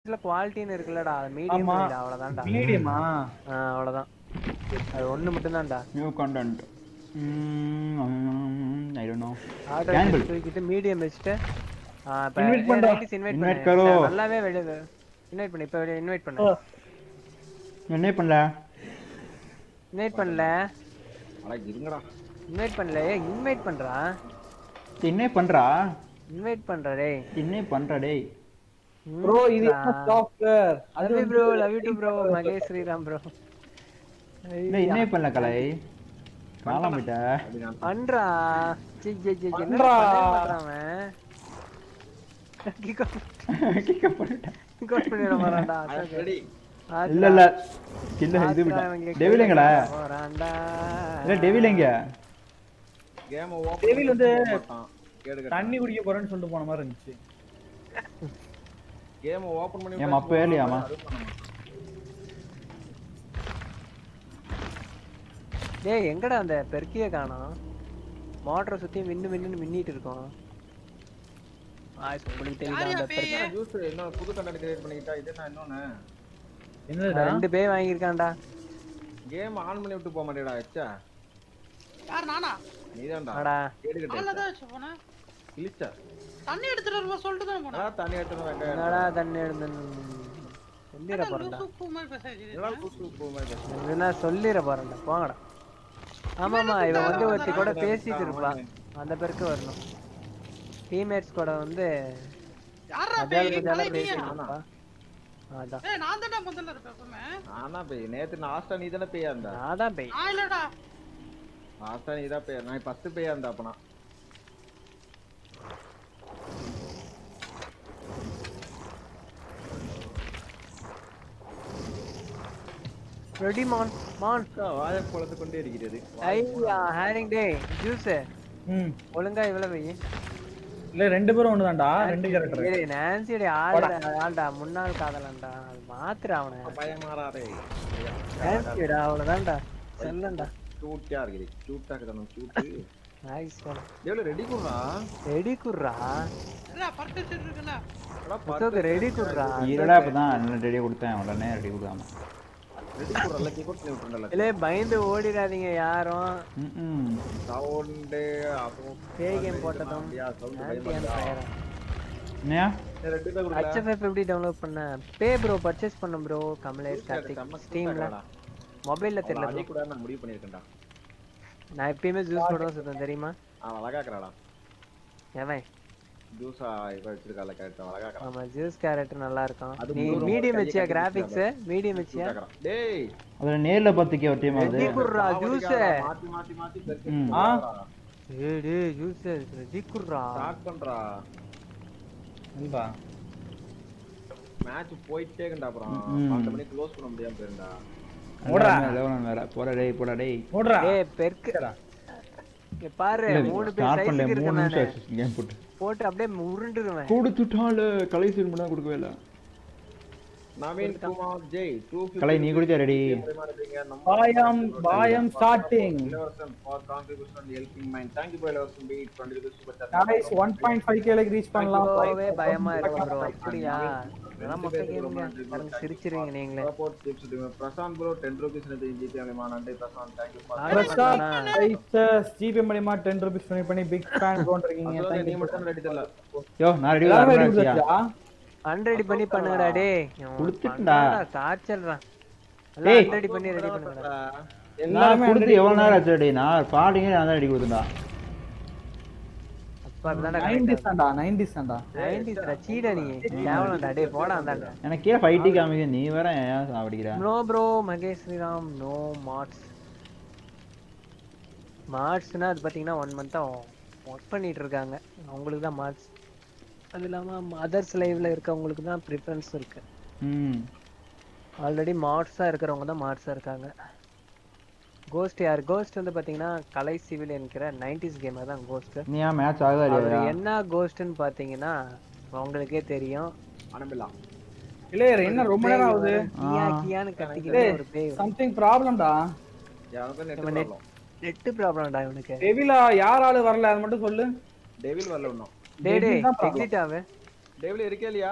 இதுல குவாலிட்டின்னு இருக்குல்லடா அது மீடியம் ஆமா. அவ்வளவுதான்டா மீடியமா ஆ, அவ்வளவுதான் அது ஒண்ணு மட்டும்தான்டா new content I don't know order Campbell. தூக்கிட்டு மீடியம் வச்சுட்டு ஆ, இப்ப Invite ஏ, பண்றா. nineties invite Invite பண்ணு. கரோ. நல்லாவே வெளிய இன்வைட் பண்ணு இப்ப இன்வைட் பண்ணு என்ன பண்ணல இன்வைட் பண்ணல அட இருங்கடா இன்வைட் பண்ணல இன்வைட் பண்றா என்ன பண்றா இன்வைட் பண்றா டேய் என்ன பண்றா டேய் ப்ரோ இது என்ன சாஃப்ட்வேர் அது love you bro love you too bro Mahesh Sriram bro என்ன என்ன பண்ணல கலை காணாம போயிட்ட பண்றா சி சி சி என்ன பண்றா. பண்றான் கிக் கிக்க பண்ணிட்டேன் கிக் அவுட் பண்ணிட போறான்டா ரெடி இல்ல இல்ல இல்ல இது விட்டான் டெவில் எங்கடா போறான்டா இல்ல டெவில் எங்க கேம் Devil வந்து கேடு தண்ணி குடிக்க போறேன்னு சொல்லிட்டு போன மாதிரி இருந்துச்சு கேம் ஓபன் பண்ணி ஏன் அப்ப ஏலியாமா டேய் எங்கடா அந்த பெருக்கிய காணோம் மோட்டரை சுத்தி மின்னு மின்னு மின்னிட்டு இருக்கோம் ஆய்ஸ் உங்களுக்கு தெரியுதா அந்த பெருக்கி ஜூஸ் இன்னொரு புது கண்டென்ட் கிரியேட் பண்ணிக்கிட்டா இது என்ன இன்னொன்னு என்னடா ரெண்டு பேர் வாங்கியிருக்கான்டா கேம் ஆன் பண்ணி விட்டு போக மாட்டேடா எச்சா யார் நானா நீதான்டா அடா கேடுகிட்ட ஆள்ல தான் வச்சு போனேன் கிழிச்சா தண்ணி எடுத்துட்டு வருவா சொல்லிட்டு தான் போனேன் அதான் தண்ணி எடுத்து வெங்காயம் என்னடா தண்ணி எடுத்து சொல்லிட போறேன்டா லூசு பூ மாதிரி பேச வச்சிருக்கேன். என்னடா புதுசு பூ மாதிரி பேசுற? இதெல்லாம் சொல்லிட போறேன்டா போங்கடா ஆமாமா இவன் வந்து ஒருத்தி கூட பேசிட்டு இருப்பா அந்த பேருக்கு வரணும் டீம்மேட்ஸ் கூட வந்து யாரா அஜால் பேய் பஜால கலை நீயா? பேசிட்டு இருப்பா அதான் ஏய் நான் தான்டா முதல்ல இருப்பேன் எப்பவுமே நானா பேய் நேத்து நான் ஆஸ்டா நீ தானே பேயா இருந்தா நான் தான் பேய் நான் இல்லடா ஆஸ்டா நீ தான் பேயா நான் ஃபர்ஸ்ட் பேயா இருந்தா அப்பனா ரெடி மான் மான் வாயை பொழந்து கொண்டே இருக்கிறது ஐயா ஹேரிங் டே ஜூஸ் ம் ஒழுங்கா இவ்வளவு வை இல்ல ரெண்டு பேரும் ஒண்ணுதான்டா ரெண்டு கேரக்டர் டேய் நான்சியோட ஆள்டா ஆள்டா முன்னாள் காதலன்டா அது மாத்துற அவனை பயமாறாரே நான்சியோடா அவ்வளவுதான்டா செல்லண்டா சூட்டியா இருக்குது சூட்டா இருக்கணும் சூட்டு நைஸ் ஒன் எவ்வளவு ரெடி குடுறா ரெடி குர்ரா இல்ல பட்டு வச்சிட்டு இருக்குல்ல புத்தக ரெடி குர்ரா ஈரடா இப்பதான் நல்ல ரெடி கொடுத்தேன் உடனே ரெடி கொடுக்காம ரெடி குடுறல கீபோர்ட் பண்ணி விட்டுறல இல்ல பயந்து ஓடிடாதீங்க யாரும் ம் சவுண்ட் அப்போ பேய் கேம் போட்டதும் யா சவுண்ட் ஆன்டி அண்ட் ஃபயர் என்னையா ரெடி தான் குடுறா HFF எப்படி டவுன்லோட் பண்ண பே ப்ரோ பர்ச்சேஸ் பண்ண ப்ரோ கமலேஷ் கார்த்திக் ஸ்டீம்ல மொபைல்ல தெரியல அடி bro. கூட நான் முடிவு பண்ணிருக்கேன்டா நான் எப்பயுமே ஜூஸ் போட சுத்தம் தெரியுமா அவன் அழகாக்குறாடா எவன் ஜூஸா இப்ப வச்சிருக்கால கரெக்டா அழகாக்குறான் ஆமா ஜூஸ் கேரட் நல்லா இருக்கும் அது நீ முந்நூறு மீடியம் ரூபாய் வச்சியா கையை கிராபிக்ஸ் மீடியம் வச்சியா டேய் அதுல நேர்ல பாத்துக்க ஒரு டீம் ஆகுது ரெடி குர்ரா ஜூஸ் மாத்தி மாத்தி மாத்தி பெருக்கி ம். ஆ? ஏய் டேய் ஜூஸ் ரெடி குர்ரா ஸ்டார்ட் பண்றா நண்பா மேட்ச் போயிட்டே இருக்கா அப்புறம் ம். 12 மணிக்கு க்ளோஸ் பண்ண முடியாம போயிருந்தா ஓடுறா. வேற போடா டேய் போடா டேய் ஓடுறா ஏய் பெருக்கு இங்க பாரு மூணு பேர் ஸ்டார்ட் பண்ணல சைஸ்க்கு மூணு இருக்கு நிமிஷம் நானு கேம் போட்டு போட்டு அப்படியே உருண்டுருவேன் கொடுத்துட்டால கலை சீன் பண்ணா கொடுக்கவே இல்ல நவீன் குமார் ஜெய் 250 கலை நீ குடிச்சா ரெடி பாயம் பாயம் starting Ilavarasan for contribution helping mind thank you Ilavarasan பீட் 20 rupees super chat guys 1.5 கேலுக்கு ரீச் பண்ணலாம் போவே பயமா இருக்கு ப்ரோ அப்படியா இதெல்லாம் மொக்க கேமுங்க பாருங்க சிரிச்சிருவீங்க நீங்களே support tips Prashanth bro 10 rupees நதி ஜிபி அனிமா நன்றி Prashanth thank you for Prasad ஐசஸ் ஜிபே மூலியமா 10 ரூபீஸ் பண்ணி பண்ணி பிக் ஃபேன் போன்றிருக்கீங்க நீ தேங்க் யூ மட்டும் ரெடி தெரியல யோ நான் ரெடி எல்லாரும் ready வரேன் கொடுத்தாச்சா? அன்ரெடி பண்ணி பண்ணுங்கடா டேய் கொடுத்துட்டேன்டா. காய்ச்சல்றான் எல்லாம் டேய். அன்ரெடி பண்ணி ரெடி பண்ணுங்கடா நான் எல்லாருமே கொடுத்து ready எவ்வளவு நேரம் ஆச்சு டேய் நான் பாடிங்க நான் தான் ரெடி கொடுத்தேன்டா அப்பா இருந்தாடா 90s தான்டா 90s தான்டா 90s டா சீடா நீ கேவலம்டா டேய் போடா அந்தாண்டா எனக்கு கீழே ஃபைட்டி காமிக்க நீ வேற ஏன் சாப்பிடுகிற no bro Mahesh Sriram no மார்ட்ஸ் மார்ட்ஸ்னா அது பாத்தீங்கன்னா ஒன் மந்த்தா ஒர்க் பண்ணிட்டு இருக்காங்க அவங்களுக்கு தான் மார்ட்ஸ் அது இல்லாம அதர்ஸ் லைவ்ல இருக்கவங்களுக்கு தான் ப்ரிஃபரன்ஸ் இருக்கு ம் ஆல்ரெடி மார்ட்ஸா இருக்கிறவங்க தான் மார்ட்ஸா இருக்காங்க கோஸ்ட் யார் கோஸ்ட் வந்து பாத்தீங்கன்னா கலை சிவில் என்கிற நைன்டிஸ் கேமர் தான் கோஸ்ட் நீ ஏன் மேட்ச் ஆகுதா அவர் இல்லையா என்ன கோஸ்ட்னு பாத்தீங்கன்னா உங்களுக்கே தெரியும் அனுப்பிடலாம் இளையர் என்ன ரொம்ப நேரம் ஆகுது கியா கியான்னு கத்திக்கிட்டே ஒரு பேய் சம்திங் ப்ராப்ளம்டா யாருக்கும் நெட் இவன் ப்ராப்ளம் நெட் ப்ராப்ளம்டா இவனுக்கு டெவிலா யார் ஆளு வரல அது மட்டும் சொல்லு டெவில் வரல இன்னும் டேய் டேய் Devil தான் problem. எக்ஸிட் ஆவு டெவில் இருக்கே இல்லையா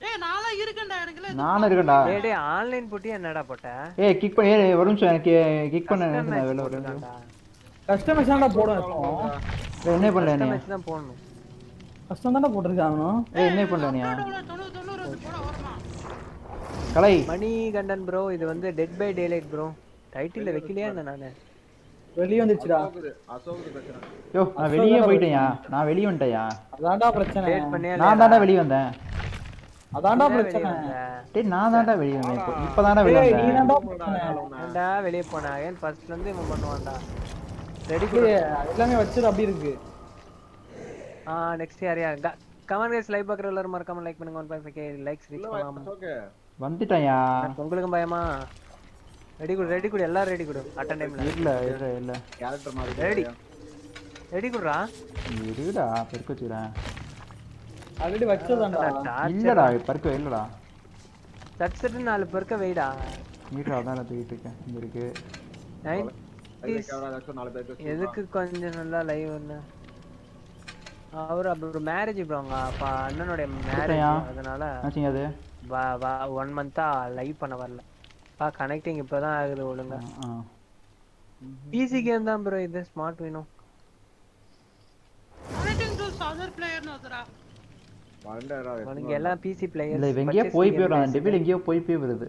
ஏய் நான்லாம் இருக்கேன்டா எனக்கு எல்லாம் நானும் இருக்கேன்டா டேய் டேய் ஆன்லைன் போட்டி என்னடா போட்ட ஏய் கிக் பண்ணி ஏய் ஒரு நிமிஷம் எனக்கு கிக் பண்ண Custom நினைச்சேன் match வெளில ஒரு போட்டுருக்கான்டா. கஸ்டமைஸ் தான்டா போடும் இப்போ ஏய், என்ன பண்ணல Custom நீ match தான் போடணும் கஷ்டம் தானே போட்டிருக்காங்க ஏய் என்ன பண்ணல நீ தொண்ணூறு தொண்ணூறு தொண்ணூறு வந்து போட வரமா கலை மணி கண்டன் ப்ரோ இது வந்து dead by daylight bro title வைக்கலையா என்ன நானு வெளியே வந்துச்சுடா அசோகுது அசோகுது பிரச்சனை யோ நான் வெளியே போயிட்டேன்யா நான் வெளியே வந்துட்டேன்யா அதான்டா பிரச்சனை டேட் பண்ணியா நான் தான்டா வெளியே வந்தேன் அதான்டா வெளியே பிரச்சனை வந்த? டேய் நான் தான்டா வெளியே வந்தேன் இப்போ இப்போதான்டா வெளியே ஏய், நீ வந்தேன் தான்டா பிரச்சனை ஏன்டா வெளியே போனா ஏன் ஃபர்ஸ்ட்ல இருந்து இவன் பண்ணுவான்டா ரெடி இல்லையே, எல்லாமே வச்சது அப்படி இருக்கு ஆ நெக்ஸ்ட் யார் யார் கமெண்ட் கைஸ் லைவ் பார்க்குற எல்லாரும் மறக்காம லைக் பண்ணுங்க one point five likes reach பண்ணலாம் அசோக்கு வந்துட்டேன்யா உங்களுக்கும் பயமா ரெடி கொடு ரெடி கொடு எல்லாரும் ரெடி கொடு அட்டன் டைம்ல இல்ல இல்ல இல்ல கேரக்டர் மாதிரி ரெடி ரெடி கொடுறா இருடா பெருக்க வச்சுக்கிறேன் ஆல்ரெடி வச்சதான்டா இல்லடா பருக்க இல்லடா சட் சட்டு நாலு பேருக்க வெயிடா மீட்டர் அதான் தூக்கிட்டு இருக்கேன் இங்க இருக்கு நைன் கேமரா நாலு பேருக்கு எதுக்கு கொஞ்சம் நல்லா லைவ் ஒன்று அவர் அப்புறம் மேரேஜ் ப்ரோ அவங்க அப்பா அண்ணனுடைய மேரேஜ் கொடுத்தையா? அதனால ஆச்சுங்க அது வா வா ஒன் மந்த்தா லைவ் பண்ண வரல பா கனெக்டிங் இப்பதான் ஆகுது ஒழுங்கா ஆ ஈஸி கேம் தான் ப்ரோ இது ஸ்மார்ட் வேணும் கனெக்டிங் டு அதர் பிளேயர்னு ஒருத்தரா வண்டரா உனக்கு எல்லாம் பிசி இல்ல பிளேயர்ஸ் இவன் எங்கேயோ போய் போயிடுறான் டெபில் எங்கேயோ போய் போய் வருது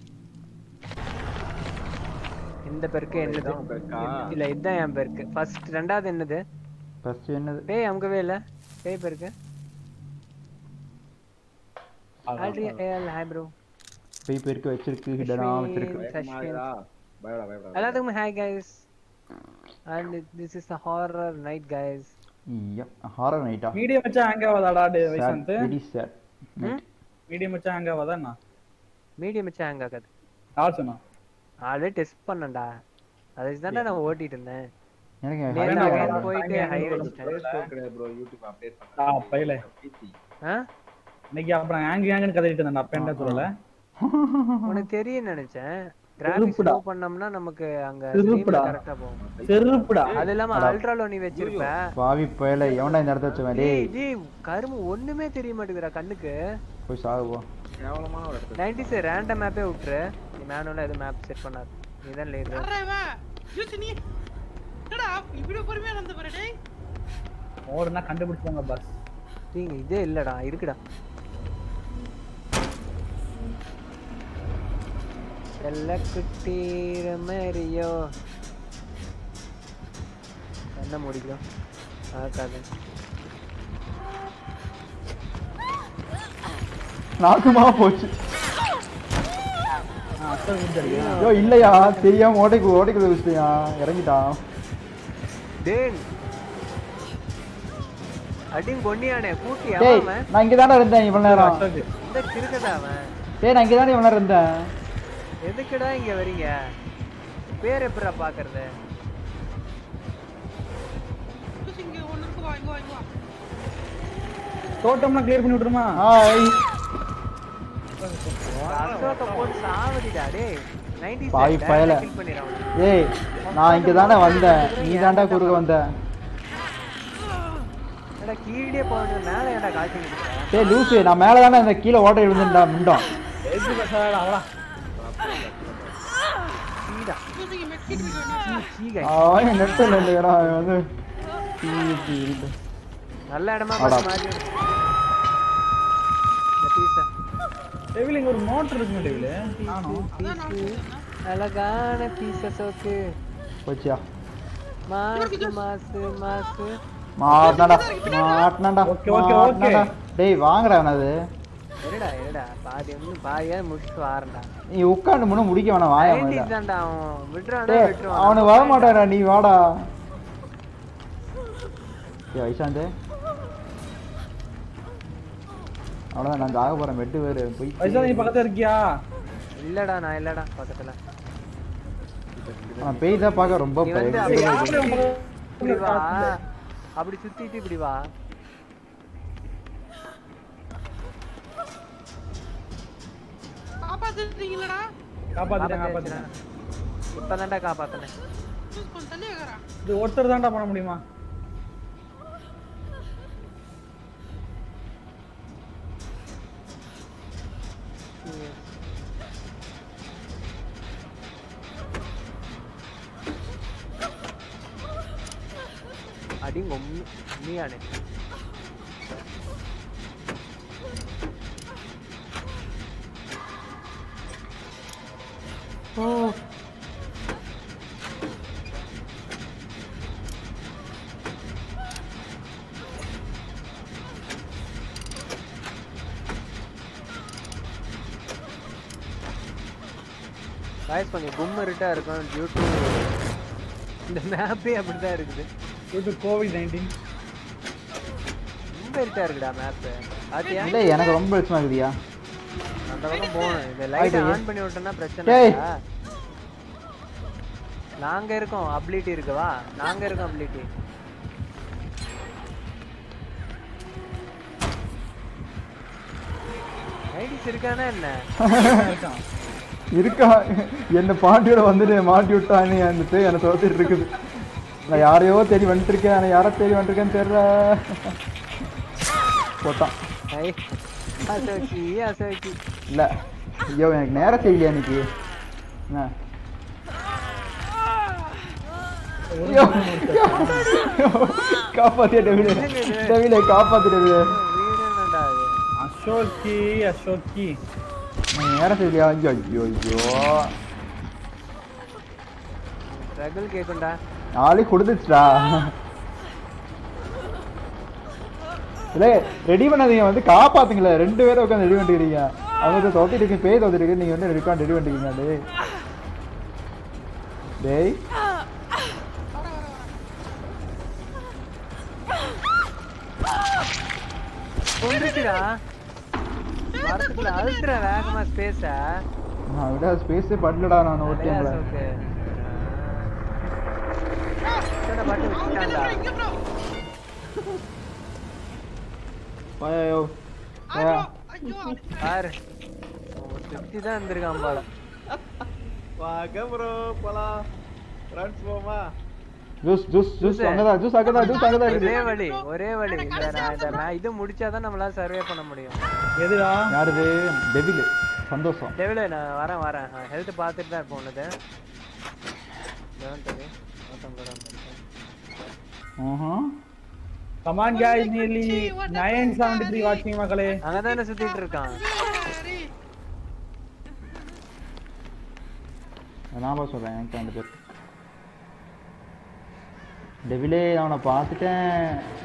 இந்த பெருக்கு என்னது இதான் பெருக்கா? இல்ல இதுதான் என் பெருக்கு ஃபர்ஸ்ட் ரெண்டாவது என்னது ஃபர்ஸ்ட் என்னது பேய் அமுக்கவே இல்ல பேய் பெருக்கு ஆல்ரெடி ஏல் ஹாய் ப்ரோ போய் போயிருக்கு வச்சிருக்கு ஹிடனா வச்சிருக்கு பயடா பயடா எல்லாத்துக்கும் hi guys and this is the horror night guys horror நைட்டா மீடியம் வச்சா ஹேங் ஆகாதாடா டே வைசந்த் வெரி சேட் மீடியம் வச்சா ஹேங் ஆகாதா என்ன மீடியம் வச்சு ஹேங் ஆகாது யார் சொன்னா ஆல்ரெடி டெஸ்ட் பண்ணேன்டா அதை தானே நான் ஓட்டிட்டு இருந்தேன் எனக்கு நேத்து வேணாம், again வேணாம். போயிட்டு hang ஹை ஆகுது. வச்சிட்டேன் கிடையாது ப்ரோ யூடியூப் அப்டேட் ஆ பண்ணேன் பையல பிசி ஆ? இன்னைக்கு அப்புறம் ஹேங் ஹேங்னு கத்திட்டு இருந்தேன் அப்ப என்ன சொல்லல உனக்கு தெரியும் நினைச்சேன் கிராபிக்ஸ் திருப்புடா. லோ பண்ணோம்னா நமக்கு அங்க திருப்புடா. கரெக்டா போகும் செருப்புடா அது இல்லாம அல்ட்ரா லோ நீ வச்சிருப்ப பாவி பயல எவன்டா இந்த இடத்த வச்சவன் டேய் டேய் டேய் கரும்பு ஒண்ணுமே தெரிய மாட்டேங்குதுடா கண்ணுக்கு போய் சாகு போ கேவலமான ஒரு இடத்துல நைன்டிஸ் ரேண்டம் மேப்பே விட்டுரு நீ மேனுவலா எதுவும் மேப் செட் பண்ணாது நீதான் லேட் யாரா இவன் யூஸ் நீ என்னடா இப்படி பொறுமையா நடந்து பாரு டேய் ஓடுனா கண்டுபிடிச்சாங்க பஸ் நீங்க இதே இல்லடா இருக்குடா செல்ல குட்டி மரியோ என்ன முடிக்கும் ஆக்காது நாக்குமா போச்சு அசல் முடிஞ்சிருக்கு ஐயோ இல்லையா தெரியாம ஓடைக்கு ஓடைக்கு வச்சுட்டியா இறங்கிட்டான் டேய் அடியும் கொன்னியானே கூட்டி டேய் அவன் நான் இங்க தானே இருந்தேன் இவ்வளவு நேரம் அசோக்கு இந்த திருக்கதா அவன் டேய் நான் இங்க தானே இவ்வளவு நேரம் இருந்தேன் எதுக்குடா இங்க வரீங்க பேர் எப்படா பாக்குறது யூஸ் இங்க ஒண்ணு இருக்கு வா இங்க வா இங்க வா தோட்டம்லாம் கிளியர் பண்ணி விட்டுருமா ஹாய் அசோக போட்டு சாவடிடா டேய் 90s பாவி direct பயல. kill பண்ணிடுறான் அவனை. ஏய் நான் இங்க தானே வந்தேன் நீ தாண்டா குறுக்க வந்த என்னடா கீழே போறது மேல ஏன்டா காய்ச்சி நிக்கிற டேய் லூசு நான் மேல தானே இந்த கீழே ஓட்டை விழுந்துட்டா முண்டோம் எதுக்கு பேசாத அவளா சீடா யூஸ் இங்க மெட்கிட் இருக்கு வேணா சீ guys. அவன் நெட்டில் இல்லையடா அவன் வந்து சீ, சீ, இருக்கு. நல்ல இடமா அடா. பார்த்து மாத்தி விடு. இந்த பீஸ டெவில் இங்க ஒரு மோட்டர் இருக்குங்க டெவில் நானும் அதான் நான் சொன்னேன் அழகான பீஸ சோக்கு போச்சியா மாசு மாசு மாசு மாட்டினாடா மாட்டினாடா Okay, okay, okay. மாட்டினாடா. டேய் வாங்கடா அவனது இருடா இருடா பாதி வந்து பாதியா முடிச்சுட்டு வாரண்டா நீ உட்காந்து முன்ன முடிக்க வேணாம் வாயா முதல்ல. 90s தான்டா அவன் விட்டுறானா டேய் விட்டுருவான் அவனுக்கு வர மாட்டாடா நீ வாடா ஏய் வைசாந்து அவ்வளோதான் நான் ஆக போறேன் வெட்டு வேறு போய் வைசா நீ பக்கத்துல இருக்கியா இல்லடா நான் இல்லடா பக்கத்துல நான் பேய் தான் பார்க்க ரொம்ப நீ வந்து பயமா அப்படியே இருக்கு. இப்படி வா அப்படி சுத்திட்டு இப்படி வா காப்பாத்துறீங்களடா காப்பாத்திட்டேன் காப்பாத்திட்டேன் இப்பதான்டா காப்பாத்தினேன் யூஸ் கொஞ்சம் தள்ளி வைக்கிறா இது ஒருத்தர் தான்டா பண்ண முடியுமா அடிங்க உண்மை உண்மையானே ஓ காய்ஸ் கொஞ்சம் கும் இருட்டா இருக்கும் டியூ டு இந்த மேப்பே அப்படிதான் இருக்குது இது கோவிட் நைன்டீன் ரொம்ப இருட்டா இருக்குடா மேப்பு பாத்தியா இல்லை எனக்கு ரொம்ப வெளிச்சமா இருக்குதியா அந்த பக்கம் போகணும் இந்த லைட் ஆயிட்டு ஆன் பண்ணி விட்டோம்னா பிரச்சனை டேய். இல்ல நாங்க இருக்கோம் அபிலிட்டி இருக்குவா நாங்க இருக்கோம் அபிலிட்டி ஐடிஸ் இருக்கானா என்ன இருக்கான் இருக்கா என்ன பாண்டியோட வந்துட்டு மாட்டி விட்டான்னு அந்த பேய் என்னை துரத்திட்டு இருக்குது நான் யாரையோ தேடி வந்துட்டு இருக்கேன் நான் யாரை தேடி வந்துருக்கேன்னு தெரியல போட்டான் ஐ அசோச்சி அசோச்சி இல்ல ஐயோ எனக்கு நேரம் செய்யலையா இன்னைக்கு என்ன? ஐயோ, காப்பாத்தியா டெவிலே டெவிலே காப்பாத்து டெவிலே வீடு என்னடா அது அசோக்கி அசோக்கி எனக்கு நேரம் செய்யலையா ஐயோ ஐயோ ஐயோ ஸ்ட்ரகிள் கேக்கும்டா ஆளே கொடுத்துச்சுடா இல்லை ரெடி பண்ணாதீங்க வந்து காப்பாத்துங்களே ரெண்டு பேரும் உட்காந்து ரெடி பண்ணிக்கிறீங்க அவங்க வந்து தோத்திட்டு இருக்கு பேய் தோத்திட்டு இருக்கு நீங்க வந்து ரெடி ரெடி பண்ணிக்கிறீங்க டேய் டேய் கொண்டுச்சுடா வரத்துக்குள்ள அழுத்துற வேகமா ஸ்பேஸ நான் விட ஸ்பேஸே பண்ணலடா நான் ஒரு டைம்ல ஓகே பாட்டு வச்சுட்டான்டா இங்க bro ஐயோ ஐயோ ஐயோ பாரு சுத்தி தான் இருந்திருக்கான் போல வாங்க ப்ரோ போலாம் ஃப்ரெண்ட்ஸ் போமா ஜூஸ் ஜூஸ் ஜூஸ் அங்கதான் ஜூஸ் அங்கதான் ஜூஸ் அங்கதான் ஒரே இருக்குது வழி ஒரே வழி இந்த நான் இந்த நான் இது முடிச்சாதான் நம்மளால சர்வே பண்ண முடியும் எதுடா யாருது டெபில் சந்தோஷம் டெவில நான் வரேன் வரேன் ஹெல்த் பார்த்துட்டு தான் இருப்போம் உனது ஆஹா கமான் guys nearly 973 வாட்சிங் மக்களே அங்கதானே சுத்திட்டு இருக்கான் சரி நான் பாஸ் சொல்றேன் எனக்கு அந்த பேர் டெவிலே அவனை பார்த்துட்டேன்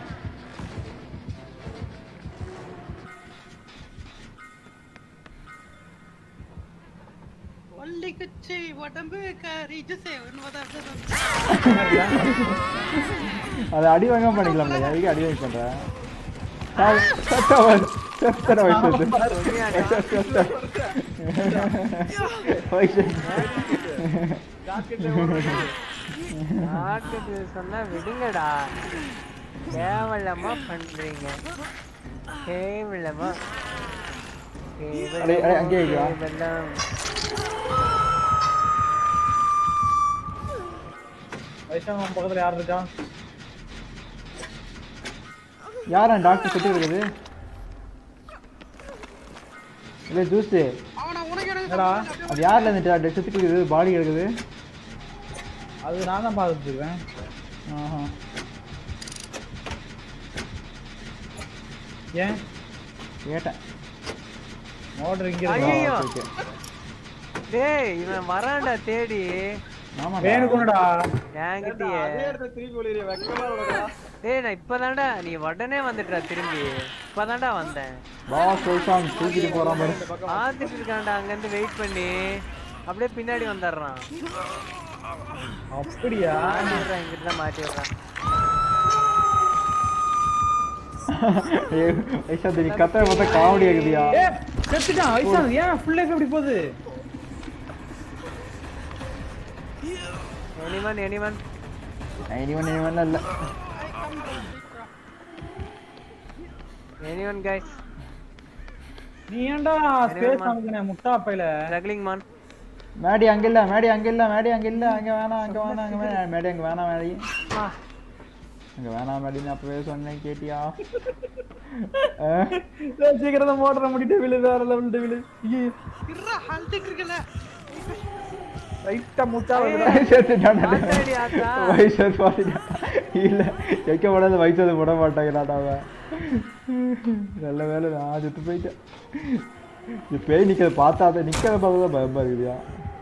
ஒல்லி குச்சி உடம்பு கறி ஜூஸே உண்மைதான் அதை அடி வாங்காம பண்ணிக்கலாம்ல எதுக்கு அடி வாங்கி பண்றேன் சார், சத்தவர், சத்தர வயசு. வயசு. நாட்டுக்கு சொன்னா விடுங்கடா கேவலமா பண்றீங்க கேவலமா அடே, அடே, அங்கேயே இருக்கா? கேவலம் வைஷ்ணவம் பக்கத்துல யார் இருக்கா யாரா டாக்டர் சுட்டு இருக்குது இல்ல ஜூஸ் அவனை உனக்கு எனக்கு என்னடா அது யார்ல இருந்துட்டு செத்துட்டு இருக்குது பாடி கிடக்குது அது நான் தான் பார்த்துட்டு இருக்கேன் ஆஹா ஏன் கேட்டேன் ஆர்டர் இங்க ஐயையோ. இருக்கு ஓகே, ஓகே. டேய் இவன் வரான்டா தேடி ஆமாடா. வேணுக்குனடா என்கிட்டயே அதே இடத்துல திருப்பி ஒளிரிய வெக்கமா விடா டேய் நான் இப்பதான்டா நீ உடனே வந்துட்டா திரும்பி இப்பதான்டா வந்தேன் பாஸ் சொல்லிட்டான் தூக்கிட்டு போறான் பாரு பார்த்துட்டு இருக்கான்டா அங்கிருந்து வெயிட் பண்ணி அப்படியே பின்னாடி வந்துடுறான் அப்படியா மாட்டி விடுறான் இங்கிட்டு தான் மாட்டி விடுறான் ஏய், ஐஷா நீ கத்த பார்த்தா காமெடி ஆகுதியா ஏ செத்துட்டான் வைஷ்ணவ் ஏன் ஃபுல் லைஃப் எப்படி போகுது எனிவன் எனிவன் இனிவன் இனிவன் இல்ல எனிவன் கைஸ் நீ ஏன்டா ஸ்பேஸ் அமைக்கணும் முட்டா பையில ஸ்ட்ரகிளிங் மான் மேடி அங்க இல்ல மேடி அங்க இல்ல மேடி அங்க இல்ல அங்க வேணாம் அங்க வேணாம் அங்க வேணாம் மேடி அங்க வேணாம் மேடி அங்க வேணாம் மேடின்னு அப்பவே சொன்னேன் கேட்டியா அஹ், சீக்கிரம் மோட்டரை முடிட்டு விழு வேற லெவல் விழு இருடா அழுத்திட்டு இருக்கல ரைட்டா முட்டா செத்துட்டான்டா. மாத்தாடி ஆத்தா. வயசு பாத்துட்டான். இல்ல வைக்க போடாத வயசு போட மாட்டாங்கடா அவன் நல்ல வேலை நான் செத்து போயிட்டேன் இது பேய் நிக்கிறத பார்த்தா அதை நிக்கிறத பார்த்தா தான் பயமா இருக்குதுயா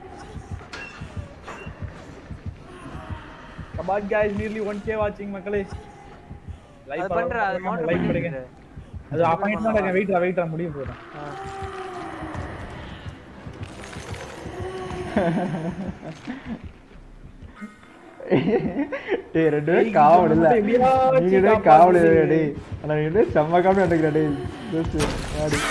கபாட் guys nearly 1k வாட்சிங் மக்களே அது பண்ற அது மோட்டர் லைக் பண்ணுங்க அது ஆஃப் பண்ணிட்டு தான் இருக்கேன் வெயிட் வெயிட் முடிய போறேன் டேய் ரெண்டு பேரும் காவல் இல்ல எப்படியாச்சும் நீங்க ரெண்டு பேரும் காவல் இல்ல டேய் ஆனா நீங்க ரெண்டு பேரும் செம்ம காவல் நடக்கிற டேய் ஜோசு ஆடி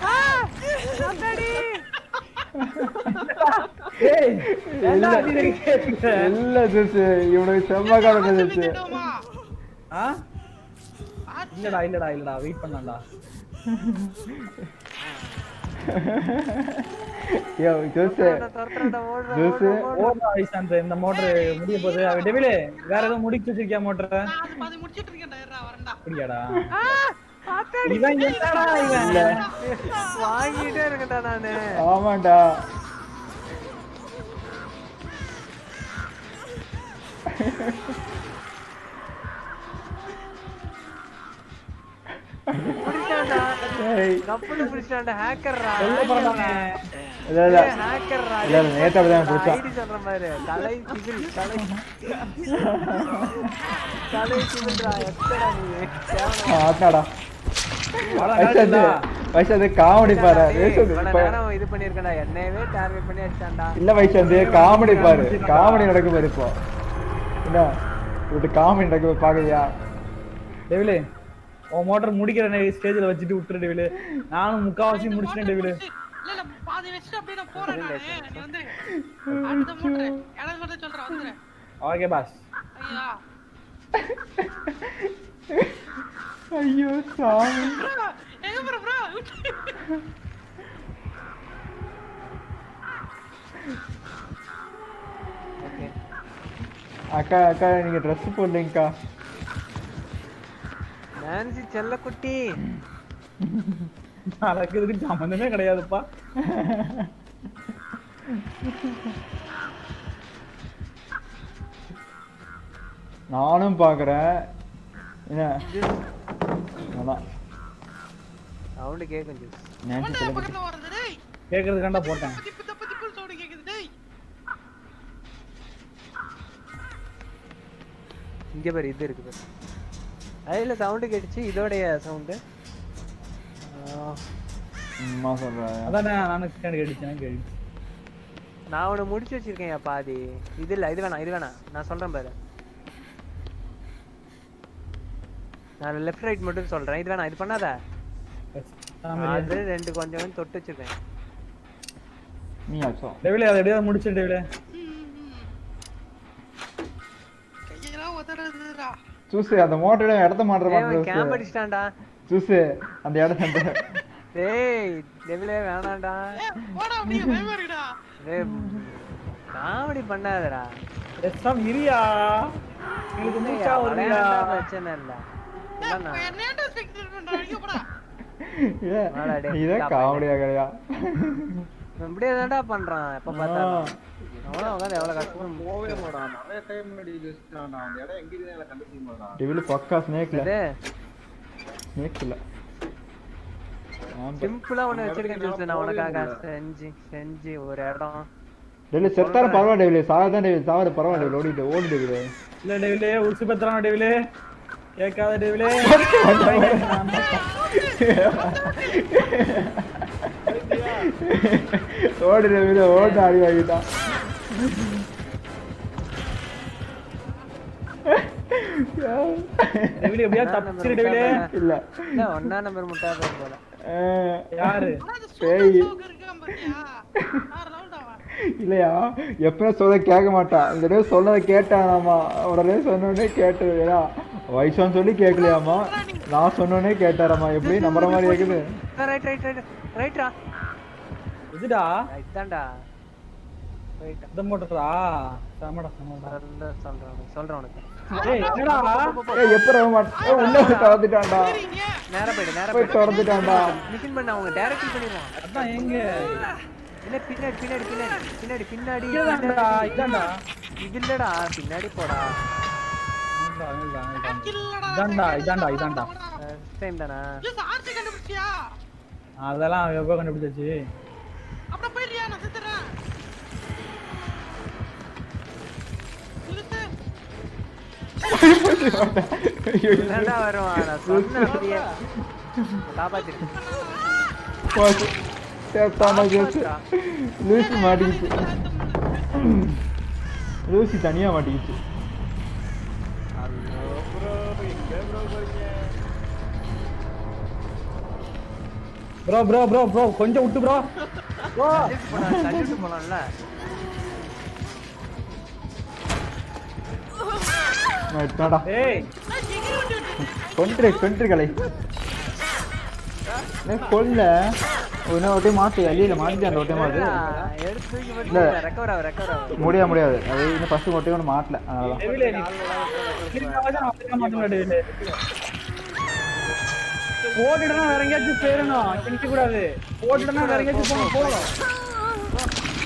ஏய் இல்ல இல்ல இல்ல ஜோசு இவனுக்கு செம்ம காவல் ஜோசு கேட்டோமா ஆ இல்லடா இல்லடா இல்லடா வெயிட் பண்ணலாம்டா யோ ஜோசு ஜோசு ஓடா ஐசாந்த் இந்த மோட்டர் முடிய போகுது அவ டெவிலே வேற எதுவும் முடிச்சு வச்சிருக்கியா மோட்டர் நான் அது பாதி முடிச்சிட்டு இருக்கேன்டா இருடா வரேன்டா அப்படியாடா இவன் என்னடா இவன் இல்ல வாங்கிட்டே இருக்கட்டா நானு ஆமாண்டா பிடிச்சாண்டா ஏய் கப்புனு பிடிச்சாண்டா ஹேக்கர்ரா சொல்ல போறானே இல்ல இல்ல ஹேக்கர்ரா இல்ல, இல்ல, நேத்து அப்படிதான் பிடிச்சான். ஐடி சொல்ற மாதிரி கலை சிவில் கலை கலை சிவில்ரா எத்தடா நீ கேவலம். ஆட்டாடா வாடா, வயசாது நாட்டுடா. வயசாது காமெடி பாரு டேய், வயசாது இவ்வளவு இப்ப- நேரம் இது பண்ணிருக்கடா என்னையவே டார்கெட் பண்ணி அடிச்சான்டா இல்ல வயசாது காமெடி பாரு காமெடி நடக்கும் பாரு இப்போ என்ன இப்படி காமெடி நடக்கும் பாக்கலையா டெவிலே உன் மோட்டர் முடிக்கிற ஸ்டேஜ்ல வச்சுட்டு விட்டுரு டெவிலே நானும் முக்காவாசி முடிச்சிட்டேன் டெவிலே இல்ல இல்ல பாதி வச்சுட்டு அப்படியே நான் போறேன் நானு நீ வந்து அடுத்த மோட்டர் எனக்கு மட்டும் சொல்றேன் வந்துரு ஓகே பாஸ் ஐயா ஐயோ சாமி bro, எங்க ப்ரோ ப்ரோ ஓகே அக்கா அக்கா நீங்க ட்ரெஸ் போடலீங்கக்கா நான்சி செல்லக்குட்டி நடக்கிறதுக்கு சம்மந்தமே கிடையாதுப்பா நானும் பாக்குறேன் என்ன அதான் சவுண்டு கேக்கும் ஜூஸ் நேற்று வந்து சொல்ல பக்கத்துல வருது டேய் கேக்குறதுக்காண்டா போட்டேன் திப்பு தப்பு திப்பு சவுண்ட் கேக்குது டேய் இங்க பாரு இது இருக்கு பாரு அதுல சவுண்டு கேட்டுச்சு இதோடைய சவுண்டு சும்மா சொல்றேன் அதானே நானும் கேட்டுச்சேன் கேட்டுச்சு நான் உன்னை முடிச்சு வச்சிருக்கேன் பாதி இது இல்ல இது வேணாம் இது வேணாம் நான் சொல்றேன் பாரு நான் லெஃப்ட் ரைட் மட்டும் சொல்றேன் இது வேணாம் இது பண்ணாத அது ரெண்டு கொஞ்சம் கொஞ்சம் தொட்டு வச்சிருக்கேன் நீ ஆச்சோ டெவிலே அதை எப்படியாவது முடிச்சு டெவிலே கையெல்லாம் உதறதுடா சூசு அந்த மோட்டரோட இடத்த மாற்ற கேம்ப் மாட்டேன் அடிச்சிட்டான்டா சூசு அந்த இடத்த அந்த டேய் டெவிலே வேணாம்டா ஏ போடா அப்படியே பயமா இருக்குடா டேய் காமெடி பண்ணாதடா எஸ்ஸாம் இரியா எங்களுக்கு மூச்சா வருதுடா விளையாண்டா பிரச்சனை இல்ல ஏய், இல்லண்ணா. இப்ப என்னையாண்டா ஸ்பெக்டேட் பண்றா அடிக்க போடா ஏ, வாடா டேய், நீதான் stop காமெடியா கிடையா இவன் இப்படியே தான்டா பண்றான் எப்ப பார்த்தாலும் அவனும் உட்காந்து எவ்வளவு கஷ்டம் போவே மாட்டான் நிறைய டைம் முன்னாடி வச்சுட்டான் அந்த இடம் எங்க இருக்குன்னு எனக்கு கண்டுபிடிக்க மாட்டான் டிவில பக்கா ஸ்னேக்ல இது ஸ்னேக் இல்ல ஆமா. சிம்பிளா ஒண்ணு வச்சிருக்கேன் ஜூஸ் நான் உனக்காக செஞ்சு செஞ்சு ஒரு இடம் டெய்லி செத்தாலும் பரவாயில்ல டெய்லி சாகதான் டெய்லி சாவது பரவாயில்ல டெய்லி ஓடிட்டு ஓடிட்டு இருக்குது இல்ல டெவிலே உசு பத்திரான டெவிலே கேட்காத டெவிலே ஓடு டெய்லி ஓட்டு ஆடி வாங்கிட்டான் டெவிலே எப்படியா தப்பிச்சிரு டெவிலே இல்ல இல்ல ஒன்னா நம்பர் முட்டா பேர் போல அஹ், யாரு ஆனா அது பேய். சூப்பர் சோக்கு இருக்கான் பாத்தியா வேற லெவல்டா அவன் இல்லையா எப்பயும் சொல்ல கேட்க மாட்டான் இந்த தடவை சொன்னதை கேட்டானாமா உடனே சொன்னோடனே கேட்டது ஏன்னா வயசான்னு சொல்லி கேட்கலையாமா நான் சொன்னோடனே கேட்டாராமா எப்படி நம்புற மாதிரி இருக்குது ரைட் ரைட் ரைட் ரைட்ரா இதுடா ரைட் தான்டா போயிட்டேன் இந்த மோட்டரா சமடா சமடா சொல்ல- சொல்றேன் உனக்கு சொல்றேன் உனக்கு ஏய் என்னடா ஏய் எப்ப மாட்டேன் உள்ள திறந்துட்டான்டா சரிங்க நேரா போயிடு நேரா போய் போயிடு திறந்துட்டான்டா மிஷின் பண்ண அவங்க டைரக்ட் பண்ணிடுவான் அதான் எங்க இல்ல பின்னாடி பின்னாடி பின்னாடி பின்னாடி பின்னாடி இதான்டா பின்னாடி. இதான்டா இது இல்லடா பின்னாடி போடா அனில்தான், அனில்தான். கில்லடா இதான்டா, இதான்டா, இதான்டா. ஃபர்ஸ்ட் டைம் தானா ஆர்த்தி கண்டுபிடிச்சியா அதெல்லாம் அவன் எப்போ கண்டுபிடிச்சாச்சு அப்புறம் போயிடுறியா நான் செத்துறேன் இழுத்து என்னடா வருவான் நான் சொன்னேன் அப்படியே காப்பாத்திருக்கேன் போச்சு. சேத்தாண்டா கேஸ். லூசி மாட்டிக்கிச்சு லூசி தனியா மாட்டிக்கிச்சு ப்ரோ ப்ரோ ப்ரோ ப்ரோ கொஞ்சம் விட்டு ப்ரோ ப்ரோ போலாம் தள்ளிட்டு போலாம்ல எடுத்தாடா ஏய் கொன்று கொன்று கலை ஏய், கொல்ல இன்னும் ஒரு டைம் மாட்டு அள்ளியில மாட்டி அந்த ஒரு டைம் அது எடுத்து தூக்கி இல்ல. போட்டு ரெக்கவர் ஆகும் ரெக்கவர் ஆகும் முடியாது முடியாது அது இன்னும் ஃபர்ஸ்ட் ஒரு டைம் ஒன்று மாட்டல அதனால டெவிலே நீ கிளிக்காவது நான் அப்படியே மாட்டேன் டெவிலே போட்டுட்டனா வேற எங்கேயாச்சும் போயிடணும் கிழிக்க கூடாது போட்டுட்டனா வேற எங்கேயாச்சும் போகணும் போகணும்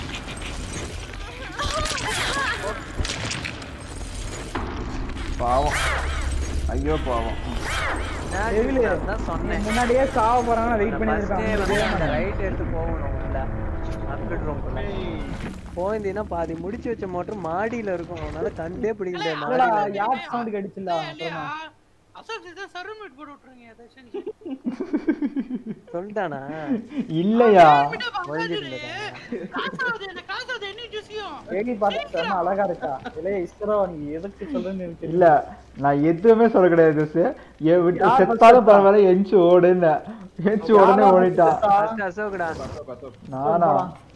பாவம் ஐயோ பாவம் டெவிலே தான் சொன்னேன் முன்னாடியே சாவ போறாங்க வெயிட் பண்ணி ஃபர்ஸ்டே வந்து அந்த இருக்காங்க ரைட் எடுத்து போகணும் உள்ள அப்கிரேட் ரூம்குள்ள போயிருந்தீங்கன்னா பாதி முடிச்சு வச்ச மோட்டர் மாடியில இருக்கும் அதனால கண்டே பிடிக்க முடியாது இல்லடா மாடியில யார் சவுண்ட் அடிச்சிடல இல்லையா அசோக் இதை சர்வமேட் போட்டு விட்டுருங்க அதை செஞ்சு சொல்லிட்டானா இல்லையா ஒழிஞ்சிட்டு காசாவது என்ன காசாவது என்ன ஜூசியும் கேள்வி பார்த்தா செம்ம அழகா இருக்கா இல்ல இஸ்ரோ நீ எதுக்கு சொல்றேன்னு எனக்கு தெரியல இல்ல நான் எதுவுமே சொல்ல கிடையாது ஜோசு. என் விட்டு செத்தாலும் பரவாயில்ல எஞ்சி ஓடுன்னு எஞ்சி உடனே ஓடிட்டான் ஃபர்ஸ்ட் அசோக்டா நானா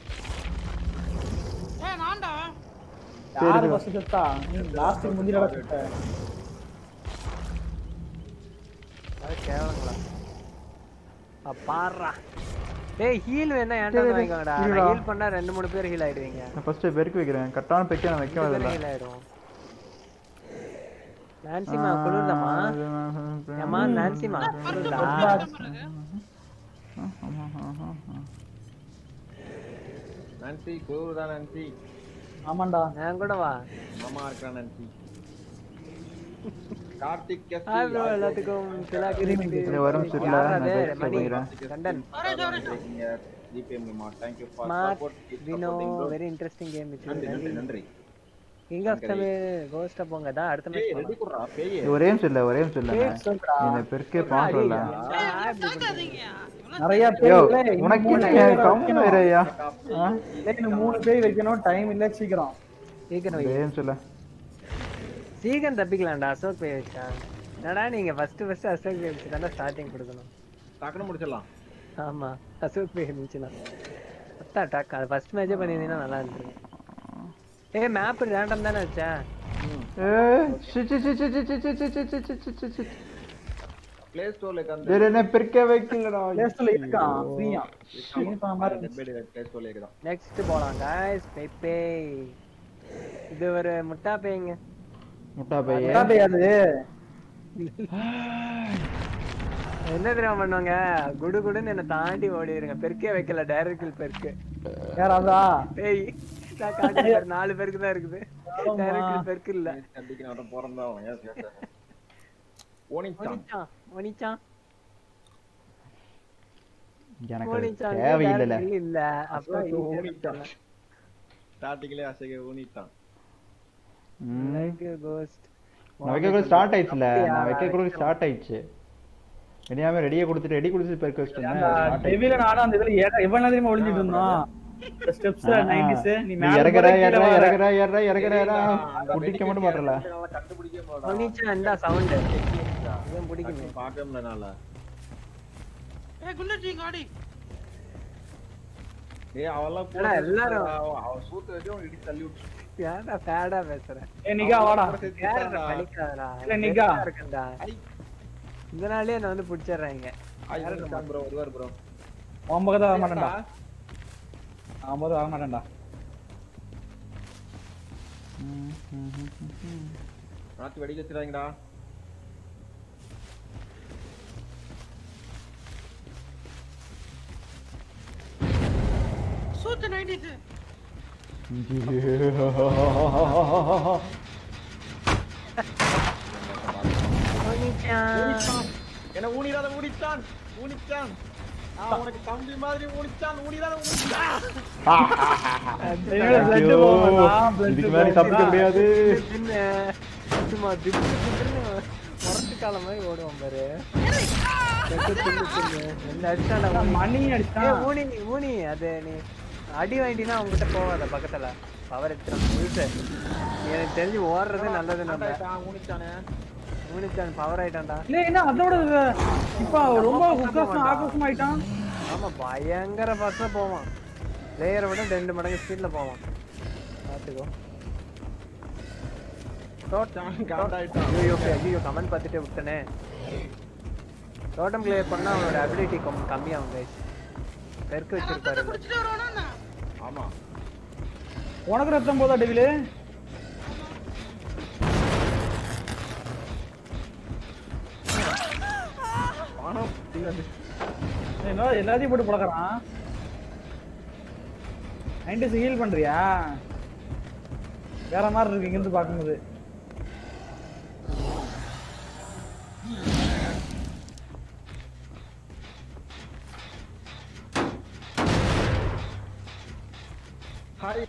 ஏ நான்டா யாரு பஸ் செத்தா நீ லாஸ்ட் முந்திரடா செத்த அது கேவலங்களா ஆ, பாருடா டேய் ஹீல் வேணா ஏன்டா வாங்கிக்கோங்கடா இருடா. ஹீல் பண்ணா ரெண்டு மூணு பேர் ஹீல் ஆயிடுவீங்க நான் ஃபர்ஸ்ட் பெருக்கு வைக்கிறேன் கரெக்டான பெக்க நான் வைக்க வரதில்ல ஹீல் ஆயிடும் நான்சிமா குளிர்தாமா ஏமா நான்சிமா குளிர்தா நன்றி குருதா நன்றி ஆமாண்டா நான் கூட வா மாமா இருக்கிறா நன்றி கார்த்திக் எஸ் ஹாய் ப்ரோ எல்லாத்துக்கும் திலாக் இது வரும் சரில யார் நான் அது? பெருக்கு மணி வைக்கிறேன் கண்டன் ஜிபே மூலமா thank you for smart support Vino very interesting game நன்றி நன்றி நன்றி கிங் ஆஃப் தமிழ் கோஸ்ட் போங்க தான் அடுத்த ஏய் மேட்ச் ரெடி குடுறா பேய் இது ஒரே நிமிஷம் இல்ல ஒரே நிமிஷம் இல்ல இந்த பெருக்கே பாக்கல தாக்காதீங்க இவ்வளவு நிறைய யோ பேர் இல்ல, உனக்கு மூணு என்ன பேர் கம்மி வைக்கணும். வேறயா இல்ல, இன்னும் மூணு பேர் வைக்கணும் டைம் இல்ல சீக்கிரம் சீக்கிரம் வை. ஒரே நிமிஷம் இல்ல சீக்கிரம் தப்பிக்கலாம்டா அசோக் பே வச்சான் என்னடா நீங்க ஃபர்ஸ்ட் ஃபர்ஸ்ட் அசோக் பே வச்சு தானே ஸ்டார்டிங் கொடுக்கணும் டக்குனு முடிச்சிடலாம் ஆமா அசோக் பே இருந்துச்சுன்னா அத்தா டக் அது ஃபர்ஸ்ட் மேட்சே பண்ணியிருந்தீங்கன்னா நல்லா இருந்துருக்கும் ஏய் மேப் ரேண்டம் தானே வச்சேன் ஏய் C C C C C C C C C C C C C play ஸ்டோர்ல கந்த வேற என்ன பெருக்கே வைக்கலடா லேஸ்ட்ல இருக்கான் ஃப்ரீயா மாதிரி டெட் ப்ளே ஸ்டோர்ல இருக்குதான் நெக்ஸ்ட் போலாம் गाइस பெப்பே இது ஒரு முட்டா பேய்ங்க முட்டா பைய என்ன பெய்யாது என்ன தெரியுமா பண்ணுவாங்க குடு குடுன்னு என்ன தாண்டி ஓடிடுங்க பெருக்கே வைக்கல டைரக்ட் பெருக்கு யாராதா பேய் நான் காட்டி பாரு, நாலு பேருக்கு தான் இருக்குது டைரக்ட் பெருக்கு இல்ல அடிக்கு நான் போறந்தா அவன் ஏன் சேட்ட ஓனிச்சான் ஒனிச்சான் ஒனிச்சான் எனக்கு அது ஒனிச்சான் தேவையில்லைல இல்ல அப்ப ஓனிச்சான் ஸ்டார்டிங்லயே அசைக ஓனிச்சான் ம். கோஸ்ட் நான் வைக்க கூட ஸ்டார்ட் ஆயிடுச்சுல நான் வைக்க கூட ஸ்டார்ட் ஆயிடுச்சு ரெடியாம ரெடியா கொடுத்துட்டு ரெடி கொடுத்துட்டு பெருக்க வச்சிட்டேன் டெவில நானும் அந்த இதுல ஏற எவ்வளவு நேரம் தெரியுமா ஒளிஞ்சிட்டு இருந்தோம் ஸ்டெப்ஸ் நைன்டிஸ் நீ நீ மேல இறக்குற போற, கீழ ஏறா வர. இறக்குற ஏறா இறக்குற ஏறா குட்டிக்க மட்டும் மாட்டல கண்டுபிடிக்க மாட்டான் ஒனிச்சான் இந்த சவுண்ட் இதுவும் பிடிக்குமே பார்க்கவே முடியல ஏ குண்டச்சி காடி ஏய் அவெல்லாம் அட, எல்லாரும். அவன் அவன் சூத்து வச்சு அவன் இடி தள்ளி விட்டு ஏன்டா ஃபேடா பேசுறேன் ஏ நிகா வாடா யாருடா பலிக்காதடா இல்ல, நிக்கா. இருக்கண்டா இதனாலே என்ன வந்து பிடிச்சிடுறாங்க ஐ ப்ரோ வருவார் ப்ரோ உன் பக்கத்துல வர மாட்டேன்டா அவன் போது வர மாட்டேன்டா ராத்தி வெடிக்க வச்சிடாங்கடா சூத்து நைன்டிஸ் ஊனிச்சான் என்ன ஊனிடாத ஊனிச்சான் ஊனிச்சான் நான் உனக்கு தம்பி மாதிரி ஊனிச்சான் ஊனிடாத ஊனிச்சான் இவன் blood ஐயோ, போவான், blood இதுக்கு மேல போவான். தப்பிக்க முடியாது பின்ன சும்மா திப்பு திப்புன்னு முரட்டு காலம் மாதிரி ஓடுவான் பாரு திப்பு திப்பு திப்பு. என்ன அடிச்சான்டா ஊனி. மணி ஏய், அடிச்சான் ஊனி ஊனி அது நீ அடி வாங்கிட்டீங்கன்னா அவங்ககிட்ட போவாத பக்கத்துல பவர் எடுத்துறான் வீட்டு எனக்கு தெரிஞ்சு ஓடுறது நல்லது நம்ம காண்டாயிட்டான், ஊனிச்சானே ஊனிச்சான் பவர் ஆயிட்டான்டா இல்ல என்ன அதோட இது, இப்ப ரொம்ப உக்காசம் ஆக்ரோஷம் ஆயிட்டான் ஆமா பயங்கர ஃபாஸ்டா போவான் பிளேயரை விட ரெண்டு மடங்கு ஸ்பீட்ல போவான் பாத்துக்கோ காண்டாயிட்டான் ஐயோ ஐயோ கமெண்ட் பார்த்துட்டு விட்டனே டோட்டம் கிளியர் பண்ணா அவனோட அபிலிட்டி கம்மியாகும் கைஸ் பெருக்கு வச்சிருப்பாரு குடிச்சிட்டு வருவானா என்ன? ஆமா உனக்கு ரத்தம் போதா டெவிலு பணம் இல்லது என்ன எல்லாத்தையும் போட்டு பழக்கிறான் நைன்டிஸ் ஹீல் பண்றியா வேற மாதிரி இருக்கு இங்கிருந்து பார்க்கும்போது ஹாய்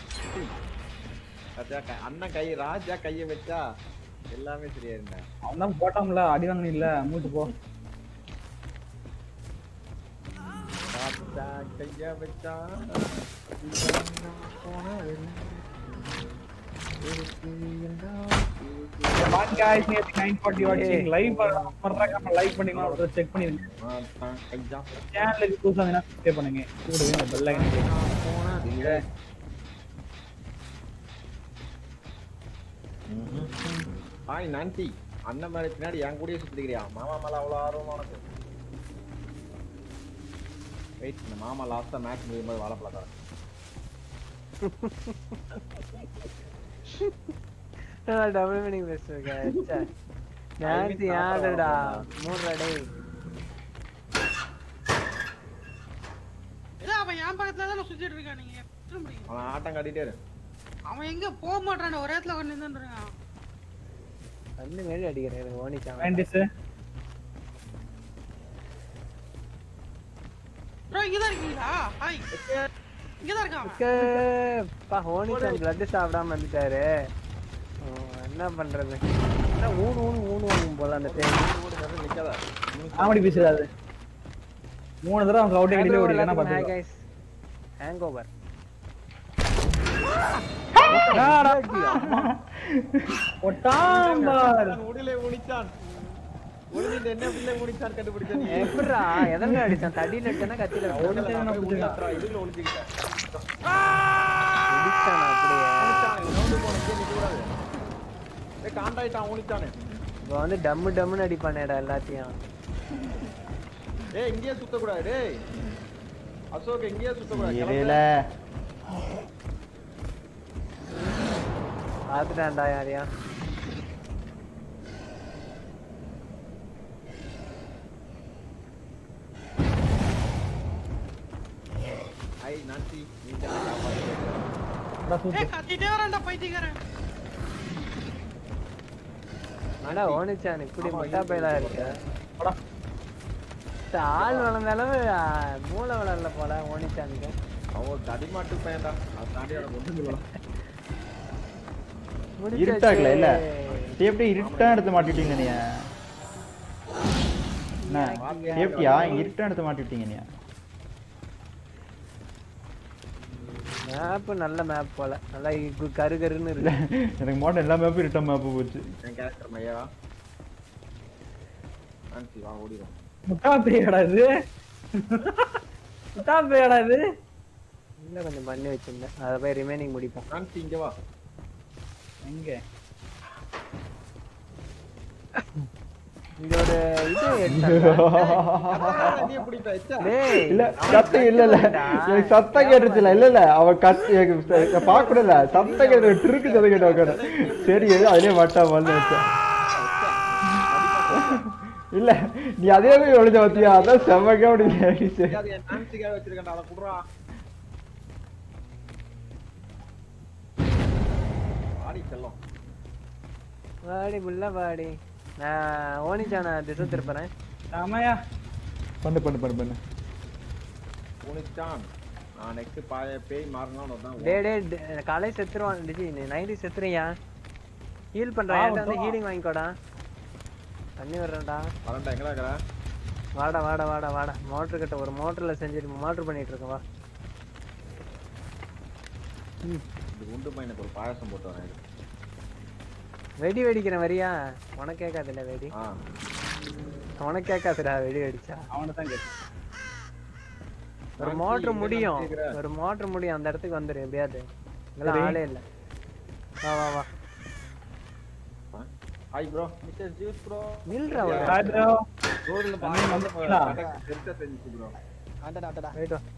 ராஜா கை- அண்ணன் கை ராஜா கைய வச்சா எல்லாமே சரியா இருந்தேன் அவன் தான் போட்டான்ல அடி வாங்கின இல்ல மூட்டு போ ராஜா கைய வச்சா வாட் गाइस நேத்து 940 வாட்சிங் லைவ் பண்றாங்க லைக் பண்ணீங்கன்னா ஒரு செக் பண்ணிருங்க கையா சேனலுக்கு புதுசா இருந்தா சப்ஸ்கிரைப் பண்ணுங்க கூடவே பெல் ஐக்கன் ஹாய் நான்சி அண்ணன் மாதிரி பின்னாடி என் கூடயே சுத்திக்கிறியா மாமா மேல அவ்வளவு ஆர்வம் உனக்கு வெயிட் இந்த மாமா லாஸ்டா மேட்ச் முடியும் போது வாழைப்பழம் டபுள் மீனிங் பேசுறேன் நான்சி ஆடுடா மூடுறா டேய் இல்ல, அவன் என் பக்கத்துல தானே சுத்திட்டு இருக்கான் நீங்க எப்படி முடியும்? அவன் ஆட்டம் காட்டிட்டே இரு அவன் எங்க போக மாட்டான் ஒரே இடத்துல உட்கார்ந்து நின்னுட்டு இருக்கான் கண்ணு மேலே அடிக்கிறேன் எனக்கு ஓனிச்சான் நைன்டிஸ் ப்ரோ இங்கதான் இருக்கீங்களா ஹாய் இங்கதான் இருக்கான் அவன். பா ஹோனிச்சான் பிளட் சாப்பிடாம வந்துட்டாரு ஓ, என்ன பண்றது என்ன ஊனு ஊனு ஊனு ஊனும் போல அந்த தேவை நிக்காத காமெடி பேசுறாது மூணு தடவை அவங்க அவுட்டே கடியில ஓடி என்ன பாத்துக்கலாம் கைஸ் ஹேங் ஓவர் ஒட்டான் பார் உடலே முடிச்சான் உடலில் என்ன பிள்ளை முடிச்சான் கண்டுபிடிச்ச நீ எப்படிடா எதனா அடிச்சான் தடியில அடிச்சானா கத்தியில ஒடிச்சானா அடிச்சானா? புடிச்சுக்கலாம். இதுல ஒளிஞ்சுக்கிட்டேன் அடிச்சானா அப்படியே ரவுண்டு போன இங்கே நிக்க கூடாது ஏ காண்டாயிட்டான் ஊனிச்சானே இப்ப வந்து டம்மு டம்முன்னு அடிப்பானேடா எல்லாத்தையும் ஏய் இங்கேயே சுத்தக்கூடாது டேய் அசோக் இங்கேயே சுத்தக்கூடாது இல்ல பாத்துட்டான்டா யாரையா ஐ நான்சி நீ தான் காப்பாத்து. அடா சூப்பர் ஏய் கத்திட்டே வரான்டா பைத்தியக்காரன் ஆனா ஓனிச்சான் இப்படி முட்டா பயிலா இருக்க அடா ஆள் வளர்ந்தாலும் ஆ, மூளை வளரல போல ஓனிச்சானுக்கு அவன் தடிமாட்டு பையன்டா அது தாண்டி அவனுக்கு ஒன்றும் சொல்லலாம் முடிச்சாச்சு. இருட்டாக்கல இல்ல எப்படி இருட்டா எடுத்து மாட்டிட்டீங்க நீ என்ன சேஃப்டியா இருட்டா எடுத்து மாட்டிட்டீங்க நீ மேப் நல்ல மேப் போல நல்லா இ- கரு கருன்னு இல்ல இருக்கு எனக்கு மோட்டம் எல்லா மேப்பும் இருட்ட மேப்பு போச்சு என் கேரக்டர் மையா நான்சி வா ஓடிடும் முட்டா பேயடா இது முட்டா பேயடா இது இன்னும் கொஞ்சம் பண்ணி வச்சிருந்தேன் அதை போய் ரிமைனிங் முடிப்போம் நான்சி இங்க வா எங்க இங்க ஒரு இது எடுத்தாங்க. நீ பிடிப்ப எச்சா டேய், இல்ல அவன் சத்தம் இல்ல இல்ல கத்துறான்டா. எனக்கு சத்தம் கேட்டுச்சுல இல்ல இல்ல அவ கத் எனக்கு பாக்கூடல சத்தம் கேட்டு ட்ருக்கு சத்தம் கேட்டு உட்காரு சரி எது அதுலயே மாட்டா பண்ணு வச்சேன் இல்ல நீ அதே போய் ஒளிஞ்ச பத்தியா அதான் செம்மக்கா அப்படி கேட்டுச்சு. அது என் நான்சிக்காக வச்சிருக்கேன்டா அதை குடுறா ஆடி செல்லம் வாடி புள்ள வாடி நான் ஓனிச்சான திசை திருப்புறேன் ஆமாயா பண்ணு பண்ணு பண்ணு பண்ணு பூனிச்சான் நான் நெக்ஸ்ட் பாய பேய் மாறணும் தான் டே டே டே, காலை செத்துருவான் டிஜி நீ நைன்டி செத்துறியா ஹீல் பண்றேன் என்கிட்ட வந்து ஹீலிங் வாங்கிக்கோடா தண்ணி வர்றேன்டா வரண்டா எங்கடா இருக்கற வாடா வாடா வாடா வாடா மோட்டர் கிட்ட ஒரு மோட்டர்ல செஞ்சுட்டு மோட்டர் பண்ணிட்டு இருக்கேன் வா இது உண்டு பையனுக்கு ஒரு பாயாசம் போட்டு வரேன் இரு. வெடி வெடிக்கிறேன் வரியா உனக்கு கேட்காதுல்ல வெடி ஆ உனக்கு கேட்காதுடா வெடி வெடிச்சா அவனை தான் கேட்டேன் ஒரு நான் மோட்டர் இங்க முடியும் நான் கேக்குறேன். ஒரு மோட்டர் முடியும் அந்த இடத்துக்கு வந்துரு எப்படியாவது இங்கெல்லாம் ஆளே இல்ல வா வா வா hi bro mister juice bro நில்றா ஒரு ஹாய் ப்ரோ ரோட்ல தண்ணி பாத்து வந்துச்சுடா. பெருசா தெரிஞ்சுச்சு ப்ரோ அண்டடா அண்டடா போயிட்டு வா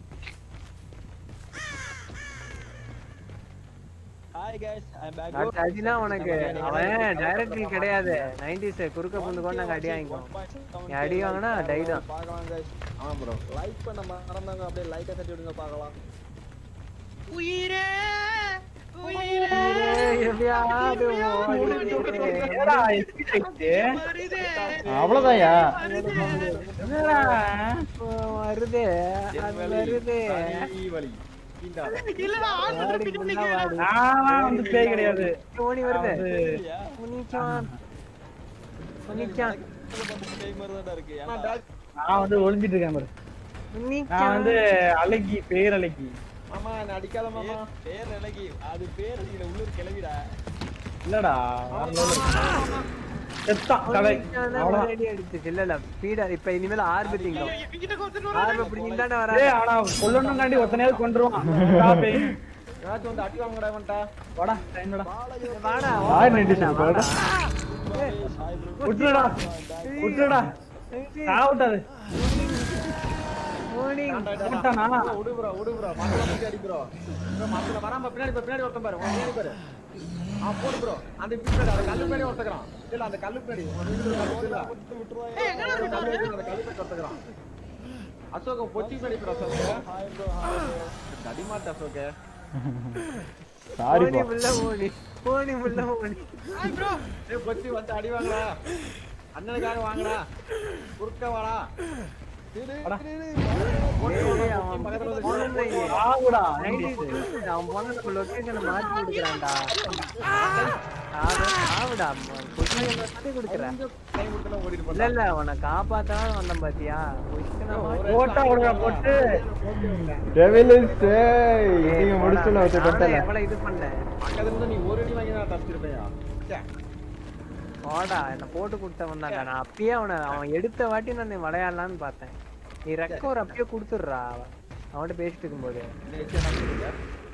hi guys I am back அடுத்த அடினா உனக்கு அவன் டைரக்டர் கிடையாது நைன்டிஸ் குறுக்க புந்து கொண்டு நாங்க அடி வாங்கிக்குவோம் நீ அடி வாங்கினா டை தான் பார்க்கலாம் गाइस ஆமா ப்ரோ லைக் பண்ண மறந்தாங்க அப்படியே லைக் தட்டி விடுங்க பார்க்கலாம் உயிரே உயிரே எப்படியாவது என்னடா எஸ்கேட் ஆயிடுச்சு வருதே அவ்வளவுதான்யா என்னடா வருது அது வருது தனி வலி கீண்டா இல்லடா ஆள் வந்து வாடி, பின்னாடி உள்ள வாடி. நான் வந்து பேய் கிடையாது ஓனி வருது அது முனிச்சான் முனிச்சான் பேய் மாதிரி தான் இருக்கு நான் வந்து ஒளிஞ்சிட்டு இருக்கேன் பாரு நான் முனிச்சான் வந்து அழகி பேர் அழகி மாமா என்ன அடிக்காத மாமா பேர் அழகி அது பேர் அழகில உள்ளூர் கிளவிடா இல்லடா வேற level. செத்தான் கலை அவ்வளவுதான் ரெடி அடிச்சுச்சு இல்ல இல்ல ஸ்பீடா இப்ப இனிமேல் ஆர்பு திங்கும் என்கிட்ட கொடுத்துட்டு ஆர்பு பிடிக்கும் தானே ஏய் வரா அவனா கொல்லணும்னாண்டி ஒத்தனையாவது கொண்டுருவான் டா பேய். ஏதாச்சும் வந்து அடி வாங்கடா இவன்டா வாடா டைம்டா வாடா யார் நின்னுச்சு பாரு விட்டுடா விட்டுடா சாவுட்டாது ஓனி போட்டானா விடு ப்ரோ விடு ப்ரோ மத்தல போய் அடி ப்ரோ ப்ரோ மத்தல வராம பின்னாடி பா, பின்னாடி ஒருத்தன் பாரு உன் பின்னாடி பாரு ஆ போடு ப்ரோ அந்த பின்னாடி அந்த கல்லு பின்னாடி ஒருத்தக்கறான் இல்ல அந்த கல்லு பின்னாடி உன் வீட்டுல கல்லு இல்ல ஏய் எங்கடா அந்த கல்லு பின்னாடி அந்த கல்லு பின்னாடி ஒருத்தக்கறான் அசோக பொச்சி பின்னாடி ப்ரோ அசோக அடிமாட்ட அசோக சாரிப்பா ஓனி முள்ள ஓனி ஓனி முள்ள ஓனி ஹாய் ப்ரோ ஏய் பொச்சி வந்து அடி வாங்கடா அண்ணனுக்காக வாங்கடா குறுக்க வாடா ஏய், அவன் பக்கத்துல வந்து போனதை ஆகுடா 90s அவன் போன லொகேஷனை மாத்தி கொடுக்குறான்டா ஆவுடா பொசிஷன் மாத்தி கொடுக்குறேன் கை முட்டல ஓடிட்டு இல்ல இல்ல உன்னை காப்பாத்தான் வந்தேன் பாத்தியா பொசிஷனை மாத்தி போட்டா விடுற போட்டு டெவிலிஸ் ஏய் நீங்க முடிச்சுல வச்சு நானும் கொட்டல எவ்வளவு இது பண்ணேன் பக்கத்துல இருந்து நீ ஒரு அடி வாங்கி நான் தப்பிச்சிருப்பேயா ச்சே. வாடா என்ன போட்டு கொடுத்தவன் தான்டா நான் அப்பயே அவனை அவன் எடுத்த வாட்டி நான் நீ விளையாடலான்னு பார்த்தேன் நீ ரெக்கவர் அப்பயே கொடுத்துடுறா அவன் அவன்கிட்ட பேசிட்டு இருக்கும்போது நீ வச்சு என்ன பண்ணுவீங்க?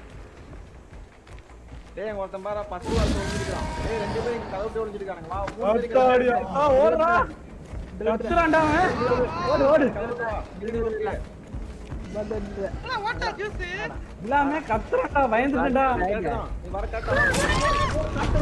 டேய் ஒருத்தன் பாரு பத்து வாரத்தை ஒளிஞ்சிருக்கான் டேய் ரெண்டு பேரும் இங்க கதவு ஒளிஞ்சிருக்கானுங்க வா மூணு பேரும் அத்தாடியா. ஆ, ஓடுறா கத்துறான்டா அவன் ஓடு ஓடு கதவுக்கு வா. இங்க இருக்கு. என்ன ஓட்டா ஜூஸ் இல்லாம கத்துறான்டா பயந்துட்டா கேட்கலாம். நீ வர கேட்கலாம்.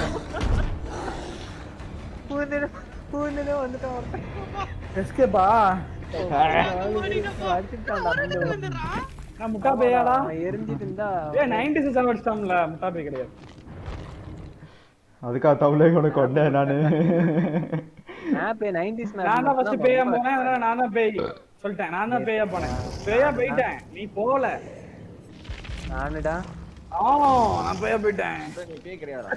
பூந்துட்டு பூந்துட்டு வந்துட்டான் ஒருத்தன். எஸ்கேப்பா அடிச்சுட்டான்டா புண்டு. நான் முட்டா பேயாடா அவன் எரிஞ்சிட்டு இருந்தா ஏ நைன்டி சிக்ஸ் அடிச்சிட்டான்ல முட்டா பே கிடையாது அதுக்கா தவளை உனக்கு கொண்டேன் நானு மேப் 90s மேப் நான் தான் ஃபர்ஸ்ட் பேயா போனேன் அதனால நான் தான் பேய் சொல்லிட்டேன் நான் தான் பேயா போனேன் பேயா போயிட்டேன் நீ போகல நானுடா ஆ நான் பேயா போயிட்டேன் நீ பேய் கிடையாதா?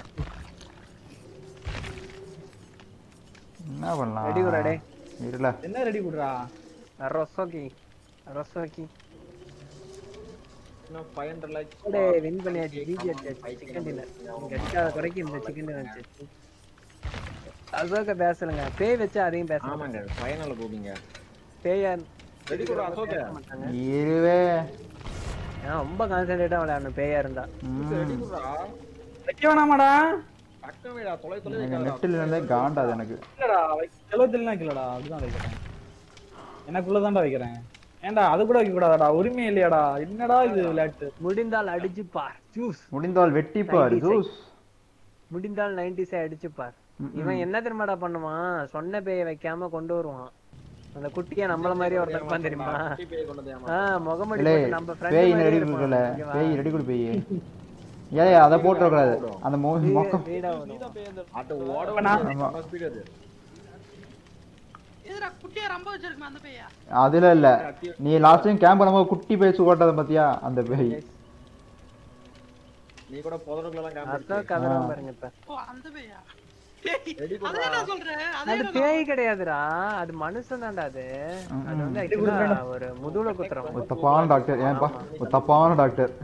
என்ன பண்ணலாம் ரெடி ஒரு டே இருல என்ன ரெடி குடுறா ரொசோக்கி ரொசோக்கி இன்னும் 500 likes. டே வின் பண்ணியாச்சு ஜிஜி அடிச்சாச்சு சிக்கன் டின்னர் நீங்க அடிக்காத குறைக்கு இந்த சிக்கன் டின்னர் அடிச்சாச்சு அசோக பேசலுங்க பேய் வச்சா அதையும் பேச ஆமாங்க ஃபைனல்ல போவீங்க பேயா ரெடி கூட அசோக மாட்டாங்க இருவே ஏன் ரொம்ப கான்சென்ட்ரேட்டா விளையாடணும் பேயா இருந்தா ரெடி கூடா வைக்க வேணாமாடா பக்கம் வீடா தொலை தொலை எங்க வைக்காதடா. நெட்டில் இருந்தே காண்டாது எனக்கு இல்லடா செலவத்திலாம் வைக்கலடா அதுதான் வைக்கிறேன் எனக்குள்ளதான்டா வைக்கிறேன் ஏன்டா அது கூட வைக்க கூடாதாடா உரிமை இல்லையாடா என்னடா இது விளையாட்டு முடிந்தால் அடிச்சு பார் ஜூஸ் முடிந்தால் வெட்டிப்பார் 90s. ஜூஸ் முடிந்தால் நைன்டிஸை அடிச்சு பார் இவன் என்ன தெரியுமாடா பண்ணுவான் சொன்ன பேயை வைக்காம கொண்டு வருவான் அந்த குட்டியா நம்மள மாதிரி ஒருத்தன் இருப்பான் தெரியுமா குட்டி பேய் கொண்டு வந்து ஏமா. ஆஹ் முகமடி இல்லே போட்டு நம்ம friend பேய் மாதிரியே ரெடி இருப்பான். கொடுக்கல இங்க வா. பேய் ரெடி கொடு பேய் ஏய் அதை போட்டுறக்கூடாது அந்த மொ- மொக்கம் வீடா வரும். அது ஓட நான்- வேண்டியது. நம்ம speed அது எதுடா குட்டியா ரொம்ப வச்சிருக்குமா அந்த பையா அதுல இல்ல நீ லாஸ்ட் டைம் கேம்ப் நம்ம குட்டி பேச்சு ஓட்டத பாத்தியா அந்த பேய் நீ கூட புதருக்குலாம் அதான் கதற பாருங்க இப்ப ஓ அந்த பையா ரெடி அதே நான் சொல்றேன் அதே அது பேய் கிடையாதுடா அது மனுஷன் தான்டா அது அது வந்து ஆக்சுவலா ஒரு முதுகுல குத்துறோம் ஒரு தப்பான டாக்டர் ஏன்பா ஒரு தப்பான டாக்டர்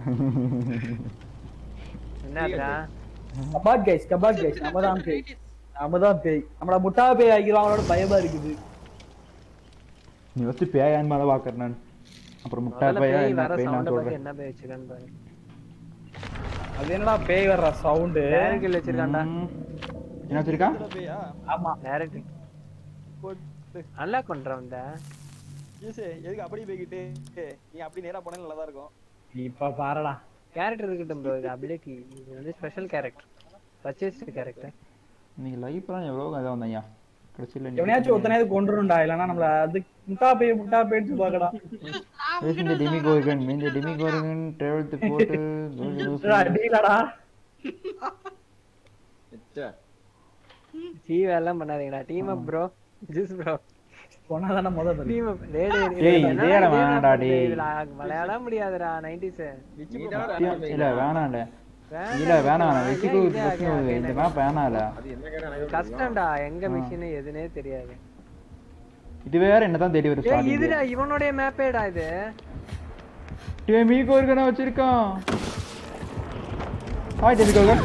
என்னடா கபாட் கைஸ் கபாட் கைஸ் நம்ம தான் பேய் நம்ம தான் பேய் நம்மள முட்டா பேய் ஆகிரும் அவனோட பயமா இருக்குது நீ வச்சு பேயான்னு மேல பாக்குறேன் நான் அப்புறம் முட்டா முதல்ல பேயா பேய் என்ன வர பேய் நான் சவுண்ட பத்தி சொல்றேன் என்ன பேய் வச்சிருக்கான்னு பாரு அது என்னடா பேய் வர்ற சவுண்டு டைரக்ட் கில் வச்சிருக்கான்டா ம். என்ன வச்சிருக்கா பேயா ஆமா டைரக்ட் போட்டு அன்லாக் பண்றோம் இந்த யூஸ் எதுக்கு அப்படி போய்கிட்டு நீ அப்படி நேரா போனா நல்லா தான் இருக்கும் இப்ப பாருடா கேரக்டர் இருக்கட்டும் ப்ரோ இது அபிலிட்டி இது வந்து ஸ்பெஷல் கேரக்டர் பர்ச்சேஸ்டு கேரக்டர் நீங்க லைஃப் எல்லாம் எவ்வளவு இதாக வந்தீங்க கடைசியில் எவனையாச்சும் ஒத்தனையாவது கொண்டுருண்டா இல்லனா நம்மள அது முட்டா பேய் முட்டா பேய்னு சொல்லுவாங்கடா நான் இந்த டிமி கோர்கன் இந்த டிமி கோர்கன் ட்ரெவல்த்து போட்டு அடிலடா சீவ் எல்லாம் பண்ணாதீங்கடா team up bro juice bro போனா தானே முத பரி டீம் அப் டேய் டேய் டேய், என்னடா இதே இடம் இதே வேணாம்டா, நான் டேய். இதுல விளையாட முடியாதுடா 90s இல்ல வேணாம்ல இல்ல வேணாம் வெச்சிக்கு இந்த மேப் வேணாம்ல அது என்ன கேட்டா எனக்கு கஷ்டம்டா எங்க மிஷின் எதுனே தெரியாது இது வேற என்னதான் தேடி வரும் ஏய் ஸ்டார்டிங் இதுடா இவனுடைய மேப்பேடா இது டிமி கோர்கன் வச்சிருக்கான் ஹாய் டிமி கோர்கன்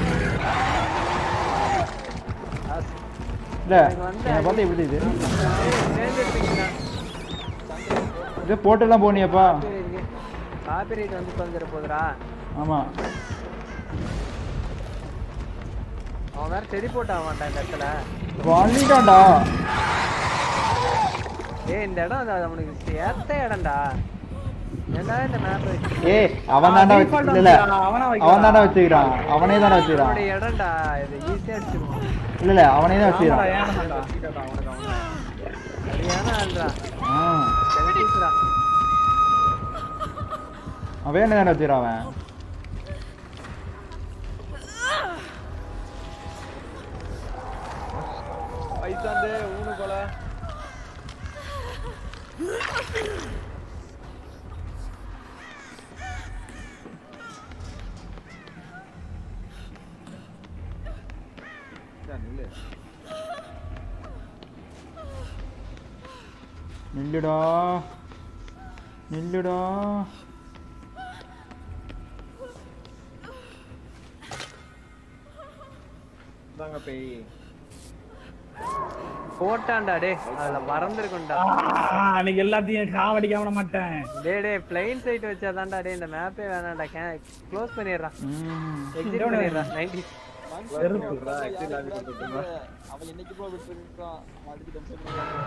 அஸ்- இல்ல எனக்கு வந்து என்ன பார்த்தா எப்படி இது ஏய், சேர்ந்துருப்பீங்களா இது போட்டெல்லாம் போனியப்பா காப்பிரைட் வந்து தொலைஞ்சிட போகுதுடா ஆமா அவன் வேற செடி போட்டு ஆவான்டா இந்த இடத்துல பண்ணிட்டான்டா ஏய் இந்த இடம் அது அவனுக்கு ஏத்த இடம்டா ஏன்டா இந்த மேப் ஏய் அவன் தான்டா வச்சு இல்ல இல்ல அவனா அவன் தான்டா வச்சுக்கிறான் அவனே தான்டா வச்சுக்கிறான் அவனுடைய இடம்டா இது ஈஸியா அடிச்சிருவான் இல்ல இல்ல அவனே தான் வச்சுக்கிறான் ஏனடா சரியான ஆள்டா ஆ, செவன்டீஸ்டா அவன் என்ன தானே வச்சுக்கிறான் அவன் பைசாந்தே ஊனு போல நில்லு நில்லுடா நில்லுடா இதாங்க பேய் போட்டான்டா டே அதுல மறந்துருக்கும்டா அன்னைக்கு எல்லாத்தையும் காவடிக்க விட மாட்டேன் டே டே பிளைன் சைட் வச்சாதான்டா டே இந்த மேப்பே வேணாம்டா கே க்ளோஸ் பண்ணிடுறான் ம். எக்ஸிட் பண்ணிடுறான் 90 வெறுப்பு அவன் என்னைக்கு போய் விட்டுருக்கான் அதுக்கு tension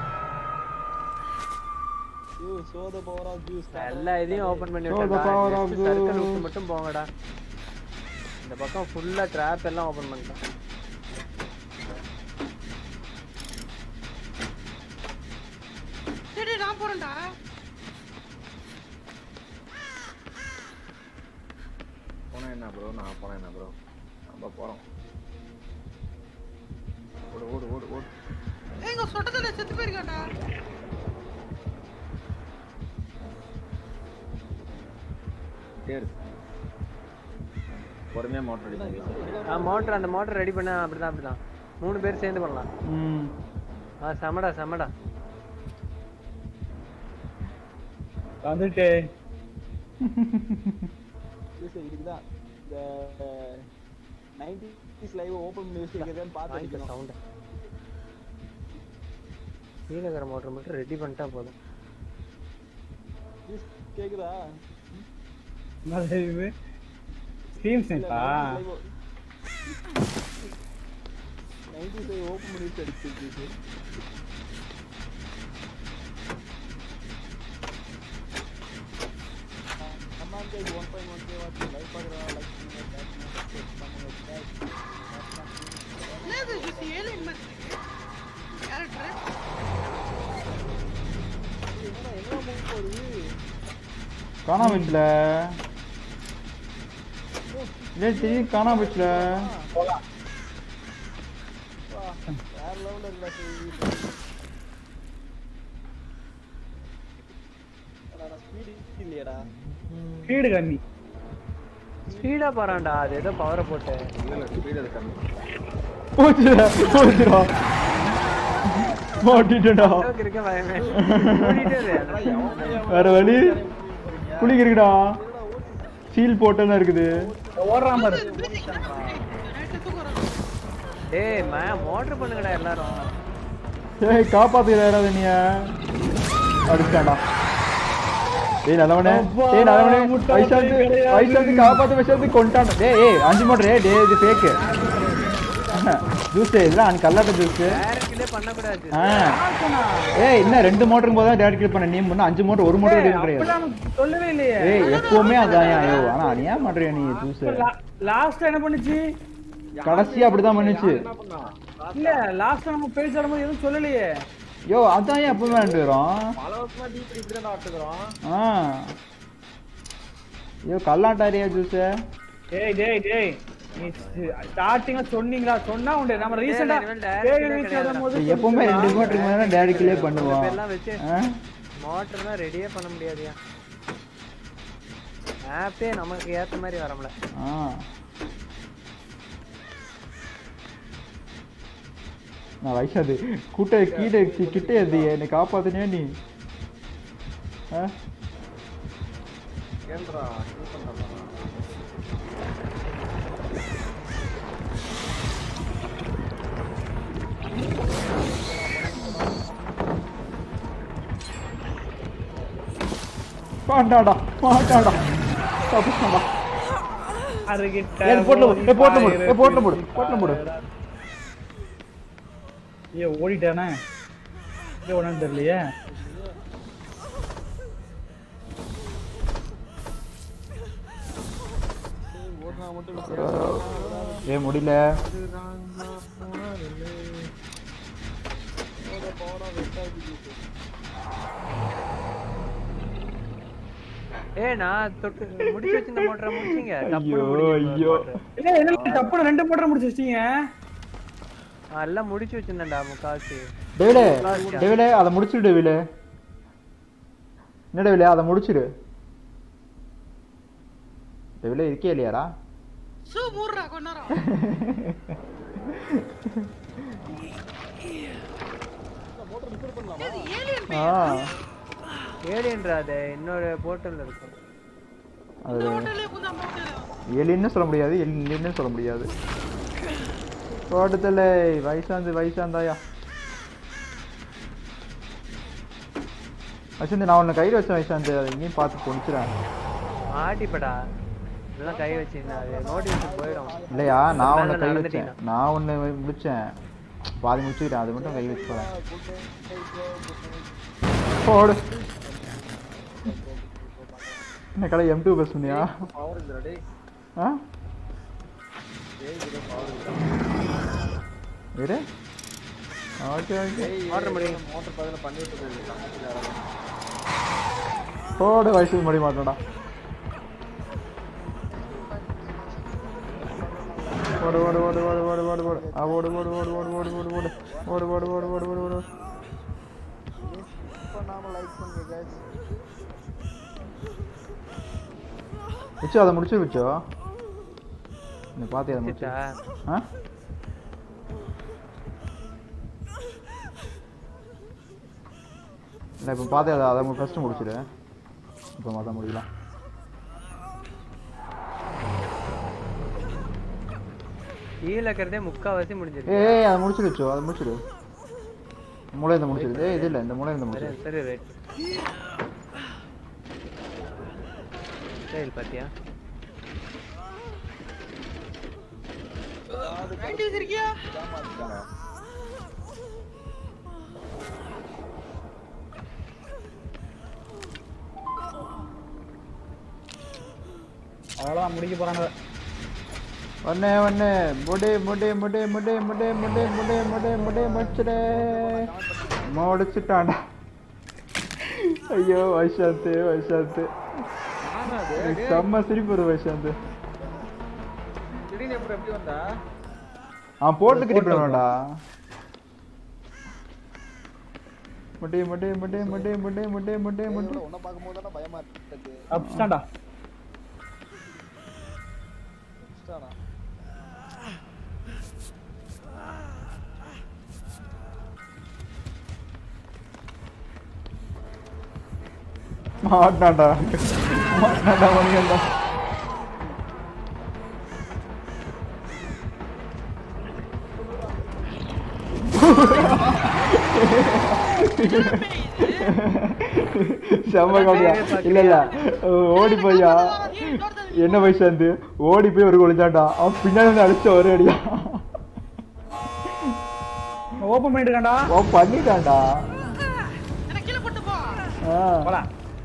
you so the power of juice எல்லா இதையும் ஓபன் பண்ணி Show the power of விட்டான்டா சர்க்கிள் good. விட்டு மட்டும் போங்கடா இந்த பக்கம் ஃபுல்லா ட்ராப் எல்லாம் ஓபன் பண்ணிட்டான் சரி நான் போறேன்டா போனா என்ன ப்ரோ நான் போனா என்ன ப்ரோ நம்ம போறோம் ஓடு ஓடு ஓடு ஓடு எங்க சொட்டத்துல செத்து போயிருக்காண்டா தேரு பொறுமையா மோட்டர் அடிக்கலாம் ஆ மோட்டர் அந்த மோட்டர் ரெடி பண்ண அப்படிதான் அப்படிதான் மூணு பேர் சேர்ந்து பண்ணலாம் ம். ஆ செமடா செமடா வந்துட்டு இதுக்குதான் இந்த நைன்டிஸ் லைவ் ஓபன் பண்ணி வச்சிருக்கிறேன்னு பார்த்து வாங்கிக்க அடிக்கணும் சவுண்ட் கீழே இருக்கிற மோட்டர் மட்டும் ரெடி பண்ணிட்டா போதும் Juice கேக்குதா என்னது இது ஸ்டீம் சென்டா நைன்டிஸ் லைவ் ஓபன் பண்ணி வச்சு அடிச்சிருக்கு கமாண்ட் கேஜ் one point one K watch live பார்க்குறா லைக் பண்ணுங்க ஷேர் பண்ணுங்க சப்ஸ்கிரைப் பண்ணுங்க என்னது ஜூஸ் ஏலியன் மாதிரி இருக்கு கேரக்டர் என்னடா என்ன மூவ் போகுது காணாம போச்சுல டேய் திடீர்னு காணாம போச்சுல வேற லெவல்ல இருக்கா இல்லையடா வீடு கம்மி ஸ்பீடா போறான்டா அது ஏதோ பவரை போட்டு ஸ்பீடு அது கம்மி போச்சுடா போச்சுடா மாட்டிட்டேன்டா அளவுக்கு இருக்க பயமே ஓடிட்டே இரு. வேற வழி குளிக்க இருக்குடா சீல் போட்டெல்லாம் இருக்குது ஓடுறான் பாரு நைட்டு தூக்கம் வராது. டேய் மே மோட்டர் பண்ணுங்கடா எல்லாரும் ஏய் காப்பாத்துக்கிற யாராவது நீ அடிச்சாண்டா ஏய் நல்லவனே அப்பா, ஏய் நல்லவனே முட்டை வைசாந்து கிடையாது. வைசாந்து காப்பாத்து வைசாந்து கொண்டான் டேய் ஏய் அஞ்சு மோட்டர் ஏய் டேய் இது ஃபேக் ஜூஸ் இதெல்லாம் அன் கல்லாட்ட ஜூஸ் டேரக்ட்லயே பண்ண கூடாது ஆ ஏய் என்ன ரெண்டு மோட்டருக்கு போதா டேரக்ட் கிளிக் பண்ண நீ முன்ன அஞ்சு மோட்டர் ஒரு மோட்டர் எடுக்க கிடையாது அப்பெல்லாம் நமக்கு சொல்லவே இல்லையே ஏய் எப்பவுமே அதான் ஐயோ ஆனா நீ ஏன் பண்றியா நீ ஜூஸ் லாஸ்ட் என்ன பண்ணுச்சு கடைசியா அப்படிதான் பண்ணுச்சு என்ன பண்ணா இல்ல லாஸ்ட் நம்ம பேசாடும் போது எதுவும் சொல்லலையே யோ அதான் ஏன் எப்பவுமே ரெண்டு வரும் பல வருஷமா டீப் இப்படி தான் ஆட்டுக்கிறோம் ஆ ஐயோ கல்லாட்டாரியா ஜூஸ் டேய் டேய் டேய் நீ ஸ்டார்டிங்ல சொன்னீங்களா சொன்னா உண்டு நம்ம ரீசெண்டா இனிமேல் direct லே கிடையாதுடா. போது எப்பவுமே ரெண்டு மோட்டருக்கு மேல டேரக்ட்லயே பண்ணுவோம் பேர்லாம் வச்சு ஆ? மோட்டர்லாம் ரெடியே பண்ண முடியாதுயா ஆப்பே நமக்கு ஏத்த மாதிரி வரமுல ஆ நான் வயசாது கூட்ட கீழே கிட்ட எது என்னை காப்பாத்தினியா நீ ஆ? ஏன்றா இது பண்றா மாட்டாடா மாட்டாடா தப்பிச்சாடா அருகிட்ட ஏய் போட்ல போடு ஏய் போட்ல போடு ஏய் போட்ல போடு போட்ல போடு ஏய் ஓடிட்டானே ஏய் ஒண்ணும் தெரியலையே ஓடுனா மட்டும் ஏய் முடியல ஏய் நான் தொட்டு முடிச்சு வச்சிருந்த மோட்டரை முடிச்சீங்க ஐயோ, டப்புனு ஐயோ. இல்ல என்ன டப்புனு ரெண்டு மோட்டர் முடிச்சு வச்சிட்டீங்க எல்லாம் முடிச்சு வச்சிருந்தேன்டா முக்காவாசி டேவிலே டேவிலே அதை முடிச்சிடு டேவிலே என்ன டேவிலே அதை முடிச்சிடு டேவிலே இருக்கே இல்லையாடா சூ மூடுறா கொஞ்ச நேரம் இது alien ஆ ஏலியன்றா அது இன்னொரு போர்ட்டல்ல இருக்கும் அது இந்த ஹோட்டல்லே புது அமௌண்ட் எலின்னு சொல்ல முடியாது எலின்னு சொல்ல முடியாது தோட்டத்தில் வயசாந்து வயசாந்தாயா வசந்த் நான் உன்னை கையில் வச்சேன் வயசாந்து அதை இங்கேயும் பார்த்து பொணிச்சிடேன் மாட்டிப்படா இதெல்லாம் கை வச்சிருந்தா அது நோட்டீஸ் போயிடும் இல்லையா நான் மேல ஒன்று கை வச்சேன் நடந்துட்டீங்க. நான் ஒன்று முடிச்சேன் பாதி முடிச்சுக்கிட்டேன் அது மட்டும் கை வச்சு போகிறேன் போடு என்ன கடை எம் டூ பஸ் பண்ணியா பவர் இல்லடா டேய் ஆ டேய் இது பவர் இல்ல இரு ஓகே ஓகே ஆர்டர் முடியும் மோட்டர் பதில பண்ணிட்டு போகுது போடு வயசு முடிய மாட்டோம்டா ஓடு ஓடு ஓடு ஓடு ஓடு ஓடு ஓடு ஆ ஓடு ஓடு ஓடு ஓடு ஓடு ஓடு ஓடு ஓடு ஓடு ஓடு ஓடு ஓடு ஓடு பண்ணாம லைக் பண்ணுங்க guys வச்சு அதை முடிச்சு வச்சோ நீ பார்த்து அதை முடிச்சு முடிச்சிட்டா ஆ இல்லை இப்போ பார்த்து அதை அதை ஃபஸ்ட்டு முடிச்சிடு இப்போ மற்ற முடியலாம் கீழே இருக்கிறதே முக்காவாசி முடிஞ்சிருக்கு ஏய் அதை முடிச்சிடு வச்சோ அதை முடிச்சிடு மூளை இந்த முடிச்சிடு ஏய் இது இல்லை இந்த மூளை இந்த சரி முடிச்சிடு சரி ரைட் சரி பாத்தியா நைன்டிஸ் இருக்கியா அவ்வளவுதான் முடிக்க போறாங்க ஒண்ணே ஒண்ணு முடி முடி முடி முடி முடி முடி முடி முடி முடி முடிச்சிடு முடிச்சிட்டான்டா ஐயோ வைஷாந்த் வைஷாந்த் எனக்கு செம்ம சிரிப்பு வருது வைஷாந்த் திடீர்னு எப்படி எப்படி வந்தா அவன் போட்டு கிரிப் பண்ணுவான்டா முட்டை முட்டை முட்டை முட்டை முட்டை முட்டை முட்டை முட்டை உன்னை பார்க்கும்போது தானே பயமா இருக்கு அப்ஸ்டாண்டா எக்ஸ்ட்ராடா மாட்டான்டா மாட்டான்டா மணிகண்டா செம்ம காமெடியா இல்ல இல்ல ஓடி போய்யா என்ன வயசு வந்து ஓடி போய் ஒரு ஒளிஞ்சான்டா அவன் பின்னாடி வந்து அடிச்ச ஒரு அடியா ஓபன் பண்ணிட்டு இருக்கான்டா அவன் பண்ணிட்டான்டா என்ன கீழே போட்டு போ ஆ. போடா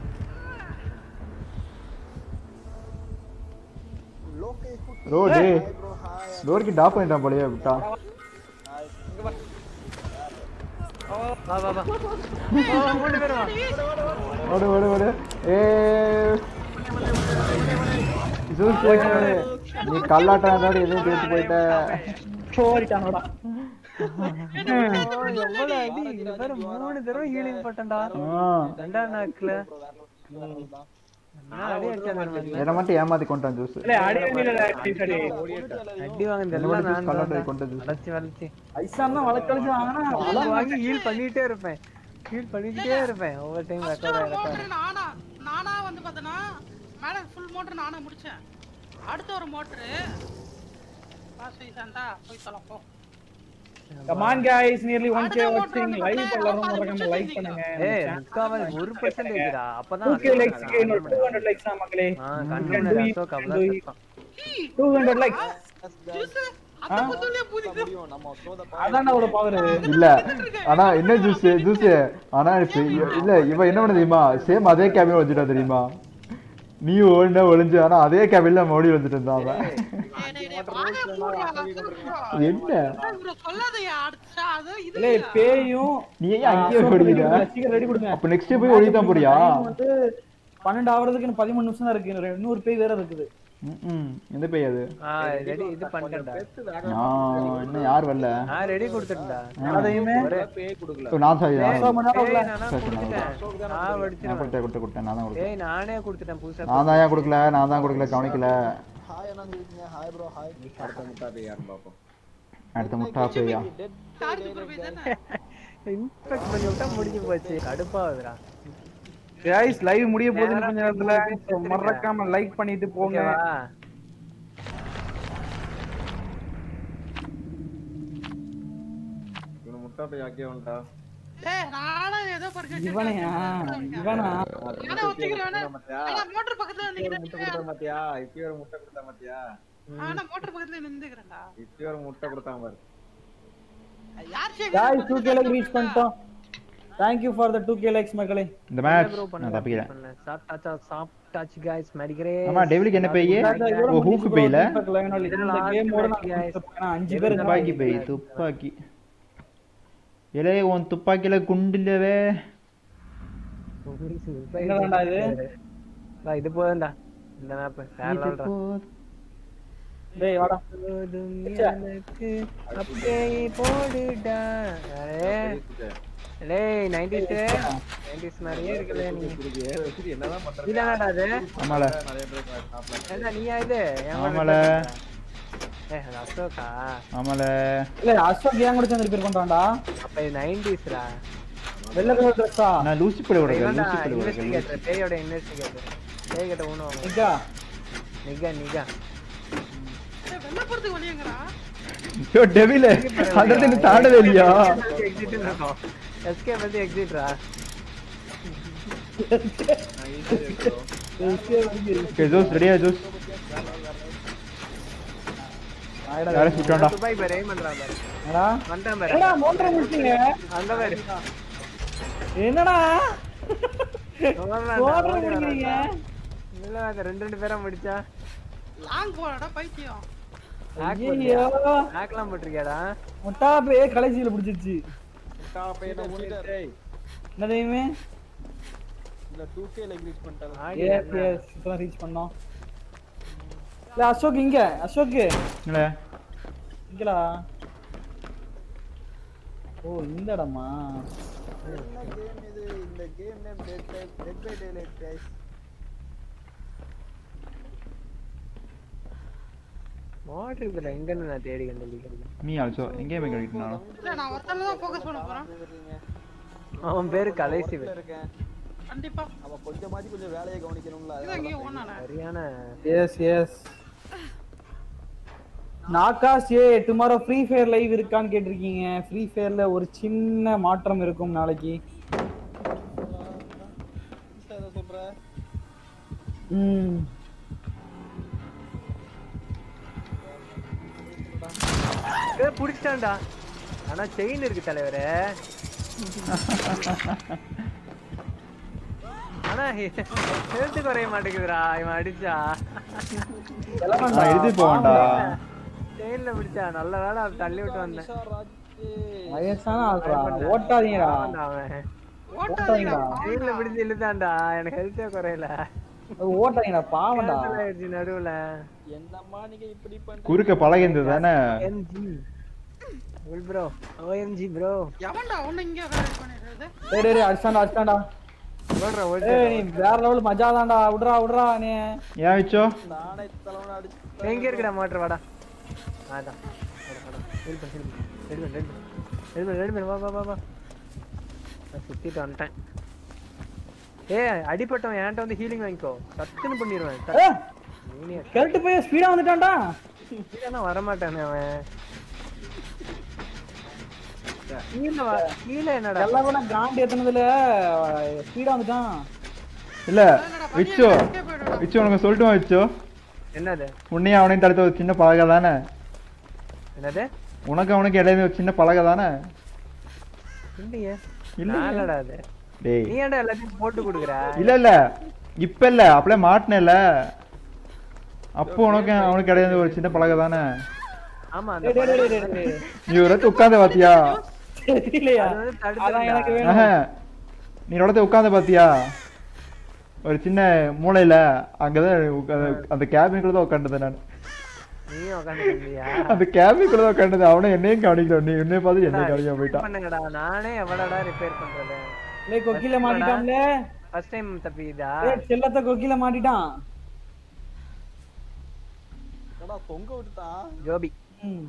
லோகே ரோ டே ப்ரோ ஹாய் டோருக்கு டாப் பண்ணிட்டான் போலயே விட்டா வா வா வா ஓ, மூணு பேரும் வா ஓடு ஓடு ஓடு ஏ ஜூஸ் நீ கல்லாட்டம் ஏதாவது எதுவும் பேசி போயிட்ட சோரிட்டானோடா ஓ, எவ்வளவு அடி இது பாரு மூணு தடவை ஹீலிங் போட்டேன்டா ஆ. ரெண்டாம் நாக்குல நான் அடி அடிச்சேன் தெரியுமா? என்னை மட்டும் ஏமாத்தி கொண்டான் ஜூஸ் இல்ல அடி அடியில அடி சரி அடி வாங்கினது எல்லாம் நான் கல்லாட்டை தான் கொண்டு ஜூஸ் வளைச்சு வளைச்சு ஐசான் தான் வளர்க்கழிச்சு வாங்கினா அதெல்லாம் வாங்கி ஹீல் பண்ணிட்டே இருப்பேன் ஹீல் பண்ணிக்கிட்டே இருப்பேன் ஒவ்வொரு டைம் ஃபர்ஸ்ட் ரெக்கார்ட் ஒரு ரெக்கார்ட் மோட்டர் நானா நானா வந்து பார்த்தனா மேல ஃபுல் மோட்டர் நானா முடிச்சேன் அடுத்த ஒரு மோட்டர் பாஸ் சாந்தா போய் தொலைப்போ come on guys nearly 1k அடுத்த வாட்சிங் ஓட்டு லைவ் வந்து எல்லாரும் பார்த்தா மறக்காம அது லைக் பண்ணுங்க ஏய் முக்காவாசி ஒரு பர்சன்டேஜ்டா அப்பதான் 2k லைக்ஸ் க்கு இன்னும் 200 லைக்ஸ் தான் மக்களே ஆ கண்டுபிடி அசோக் அவ்வளவு கஷ்டம் 200 லைக்ஸ் ஜூஸ் அந்த புதுல புது முடியும் நம்ம ஷோ த அதான் அவ்வளவு பவர் இல்ல ஆனா என்ன ஜூஸ் ஜூஸ் ஆனா இப்ப இ- இல்ல இவன் என்ன பண்ண தெரியுமா சேம் அதே கேபின் வச்சுட்டா தெரியுமா நீ ஓடின ஒளிஞ்சு ஆனா அதே கேபின்ல நம்ம ஓடி வந்துட்டு இருந்தான் அவன் என்ன சொல்லாதயா அடுத்தா அது இது இல்ல பேயும் நீ ஏன் அங்கேயே ஓடிக்கிற சீக்கிரம் ரெடி கொடுங்க அப்ப நெக்ஸ்ட் போய் ஓடி தான் போறியா Time வந்து 12 ஆவறதுக்கு இன்னும் 13 நிமிஷம் தான் இருக்கு இன்னும் இன்னொரு பேய் வேற இருக்குது ம் எந்த பேய் அது ஆ ரெடி இது பண்ணிட்டேன்டா ஆ இன்னும் யார் வரல நான் ரெடி கொடுத்துட்டேன்டா அதையுமே பேய் கொடுக்கல ஓ, நான் சாரி அசோக் மணி நேரம் ஏய், உள்ள. நானா சரி, சரி, கொடுத்துட்டேன் நான் நான் வடிச்சிருவேன் கொடுத்தேன் கொடுத்தேன் கொடுத்தேன் நான் தான் கொடுத்தேன் ஏய் நானே கொடுத்துட்டேன் புதுசா நான் தான் ஏன் கொடுக்கல நான் தான் கொடுக்கல கவனிக்கல ஹாய் என்ன சொல்லிருக்கீங்க ஹாய் ப்ரோ ஹாய் அடுத்த முட்டா பேய் யாரும் பாப்போம் அடுத்த முட்டா பேயா டெட் கார்த்தி போய் தானே இன்ஸ்பெக்ட் பண்ணி விட்டா முடிஞ்சு போச்சு கடுப்பாகுதுடா गाइस லைவ் முடிய போகுது இன்னும் கொஞ்ச நேரத்துல So, மறக்காம லைக் பண்ணிட்டு போங்க ஓகேவா இவன் முட்டா பேய் ஆக்கிய வந்துட்டா ஏய் நானா ஏதோ பர்க்கு இவனையா இவனா நானே ஒத்திக்கிறேன் ஆனா மோட்டர் பக்கத்துல முட்டை நிக்கிறேன் கொடுத்தா மாத்தியா இப்படி ஒரு முட்டை கொடுத்தா மாத்தியா ஆனா மோட்டர் பக்கத்துல நின்னுக்கிறேன்டா இப்படி ஒரு முட்டை கொடுத்தா பாரு யார் गाइस 2k லைக் ரீச் பண்ணிட்டோம் Thank you for the 2k likes மக்களே இந்த மேட்ச் ப்ரோ நான் பண்ண தப்பிக்கிறேன் சாப்பிட்டாச்சா சாப்பிட்டாச்சு गाइस மடிக்கிறேன் ஆமா டெவிலுக்கு என்ன பேய் ஓ ஹூக்கு பேய்ல இந்த கேமோட நான் அஞ்சு பேர் துப்பாக்கி பேய் துப்பாக்கி இலே உன் துப்பாக்கியில குண்டில்லவே என்னடாண்டா இது வா, இது போதும்டா இந்த மேப் வேற லெவல்டா டேய் வாடா போதும் எனக்கு அப்படியே போடுடா ஏய், டேய் 90s 90s மாதிரியே இருக்குல்ல நீ என்னதான் பண்றது இதானடா அது ஆமால நிறைய பேர் சாப்பிடலாம் என்ன நீயா இது என் கூட ஆமால ஏய் அது அசோகா ஆமால இல்ல அசோக் ஏன் கூட சேர்ந்து பேர் பண்றான்டா அப்ப இது 90s டா வெள்ளை கலர் ட்ரெஸ்ஸா நான் லூசி பட விடுறேன் இவன்டா லூசி பட விடுறேன் இன்வெஸ்டிகேட்டர் பேயோட இன்வெஸ்டிகேட்டர் பேய் கிட்ட ஊனுவாங்க நிக்கா நிகா நிகா வெள்ள போறதுக்கு வழியங்கடா யோ டெவில அந்த நீ தாண்டவே இல்லையா எக்ஸிட் இருக்கும் எஸ்கேப் வந்து எக்ஸிட்ரா ஓகே ஜோஸ் ரெடியா ஜோஸ் யாரை சுட்டான்டா துபாய் பேர் எய்ம் பண்றான் பாரு என்னடா வந்தான் பாரு என்னடா மோட்டரை முடிச்சீங்க அங்க பாரு என்னடா ஓடுறான்டா, மோட்டரை ஓடி முடிக்கிறீங்க வரான்டா. இல்ல அது ரெண்டு ரெண்டு பேரா முடிச்சா லாங் போறடா பைத்தியம் ஐயோ ஹேக்லாம் போட்டிருக்கியாடா முட்டா பே கடைசியில பிடிச்சிருச்சு முட்டா பேய் நான் ஊனிட்டேன் என்ன தெரியுமே இல்ல 2k லைக் ரீச் பண்ணிட்டாங்க ஆடி எஸ் எஸ் இப்பதான் ரீச் பண்ணோம் இல்ல அசோக் இங்க அசோக் இல்ல இங்கடா ஓ இந்த இடமா என்ன கேம் இது இந்த game name dead dead by daylight guys motor இதுல எங்கன்னு நான் தேடி கண்டுபிடிக்கிறது மீ ஆல்சோ எங்கேயுமே கிடைக்கணும் இல்ல நான் ஒருத்தன தான் ஃபோக்கஸ் பண்ண போறேன் இருக்கீங்க அவன் பேரு கலைசி உள்ள இருக்கேன் கண்டிப்பா அவ கொஞ்சமாச்சு கொஞ்சம் வேலையை கவனிக்கணும்ல இதான் இங்கே ஓனானே சரியான எஸ் எஸ் நாகாஸ் ஏ டுமாரோ ஃப்ரீ ஃபயர் லைவ் இருக்கான்னு கேட்டிருக்கீங்க ஃப்ரீ ஃபயர்ல ஒரு சின்ன மாற்றம் இருக்கும் நாளைக்கு எதை சொல்ற ம் ஏ புடிச்சிட்டான்டா ஆனா செயின் இருக்கு தலைவரே ஆனா ஹெல்த் குறைய மாட்டேங்குதுடா இவன் அடிச்சா நான் எழுதி போவேன்டா செயின்ல பிடிச்சா நல்ல வேலை அவன் தள்ளி விட்டு வந்தேன் வயசான ஆள்றா ஓட்டாதீங்கடா ஆமாண்டா அவன் ஓட்டாதீங்க செயின்ல பிடிச்சு இழுத்தான்டா எனக்கு ஹெல்த்தே குறையல அது ஓட்டாதீங்கடா பாவம்டா Cancel ஆயிடுச்சு நடுவுல என்னம்மா நீங்க இப்படி பண்றீங்க குறுக்க பழகிருந்தது தானே எம்ஜி ப்ரோ ஓஎம்ஜி ப்ரோ எவன்டா உன்னை இங்கே வேலை பண்ணிடுறது டேய் டேய், டேய் அடிச்சான்டா அடிச்சான்டா ஓடுற ஏய் நீ வேற லெவல் மஜா தான்டா விடுறா விடுறா நீ ஏன் வச்சோ நானே தலைவனை அடிச்சு எங்க இருக்குடா மோட்டர் வாடா அதான் ரெடி பண்ணு ரெடி பண்ணு ரெடி பண்ணு ரெடி பண்ணு வா வா வா வா நான் சுத்திட்டு வந்துட்டேன் ஏய் அடிபட்டவன் என்கிட்ட வந்து ஹீலிங் வாங்கிக்கோ சத்துன்னு பண்ணிடுவேன் ஏ நீனே கரெக்ட் போய் ஸ்பீடா வந்துட்டான்டா கீழே வரமாட்டானே அவன் கீழே வா கீழே என்னடா எல்லாம் கூட காண்டி ஏத்துனதுல ஸ்பீடா வந்துட்டான் இல்ல விச்சோ எங்கே போயிடுடா விச்சோ உனக்கு சொல்லட்டுமா விச்சோ என்னது உன்னையும் அவனையும் தடுத்த ஒரு சின்ன பலகை தானே என்னது உனக்கு அவனுக்கு இடையில ஒரு சின்ன பலகை தானே இல்லையே இல்லையே. இல்லடா அது டேய் நீ ஏன்டா எல்லாத்தையும் போட்டு கொடுக்குற இல்ல இல்ல இப்ப இல்ல அப்படியே மாட்டினேல அப்போ உனக்கு அவனுக்கு இடையில ஒரு சின்ன பலகை தானே ஆமா அந்த டேய் டேய் டேய் டேய், டேய் நீ ஒரு இடத்துல உட்காந்து பாத்தியா தெரியலையா அது வந்து அதான் எனக்கு தடுத்துருந்தா. வேணும் ஆஹா. நீ ஒரு இடத்துல உட்காந்து பாத்தியா ஒரு சின்ன மூலையில அங்கதான் உட்கார்ந்து- அந்த கேபினுக்குள்ள தான் உட்காந்துது நான் நீயும் உட்காந்துருந்தியா அந்த கேபினுக்குள்ள தான் உட்காந்துது அவனை என்னையும் கவனிக்கல நீ என்னைய பார்த்து என்னையும் கவனிக்க போயிட்டான் பண்ணுங்கடா நானே எவ்வளோடா ரிப்பேர் பண்றது டேய் கொக்கில மாட்டிட்டான்ல ஃபர்ஸ்ட் டைம் தப்பிதா டேய் செல்லத்த கொக்கில மாட்டிட்டான் என்னடா தொங்க விட்டுட்டான் ஜோபி ம்.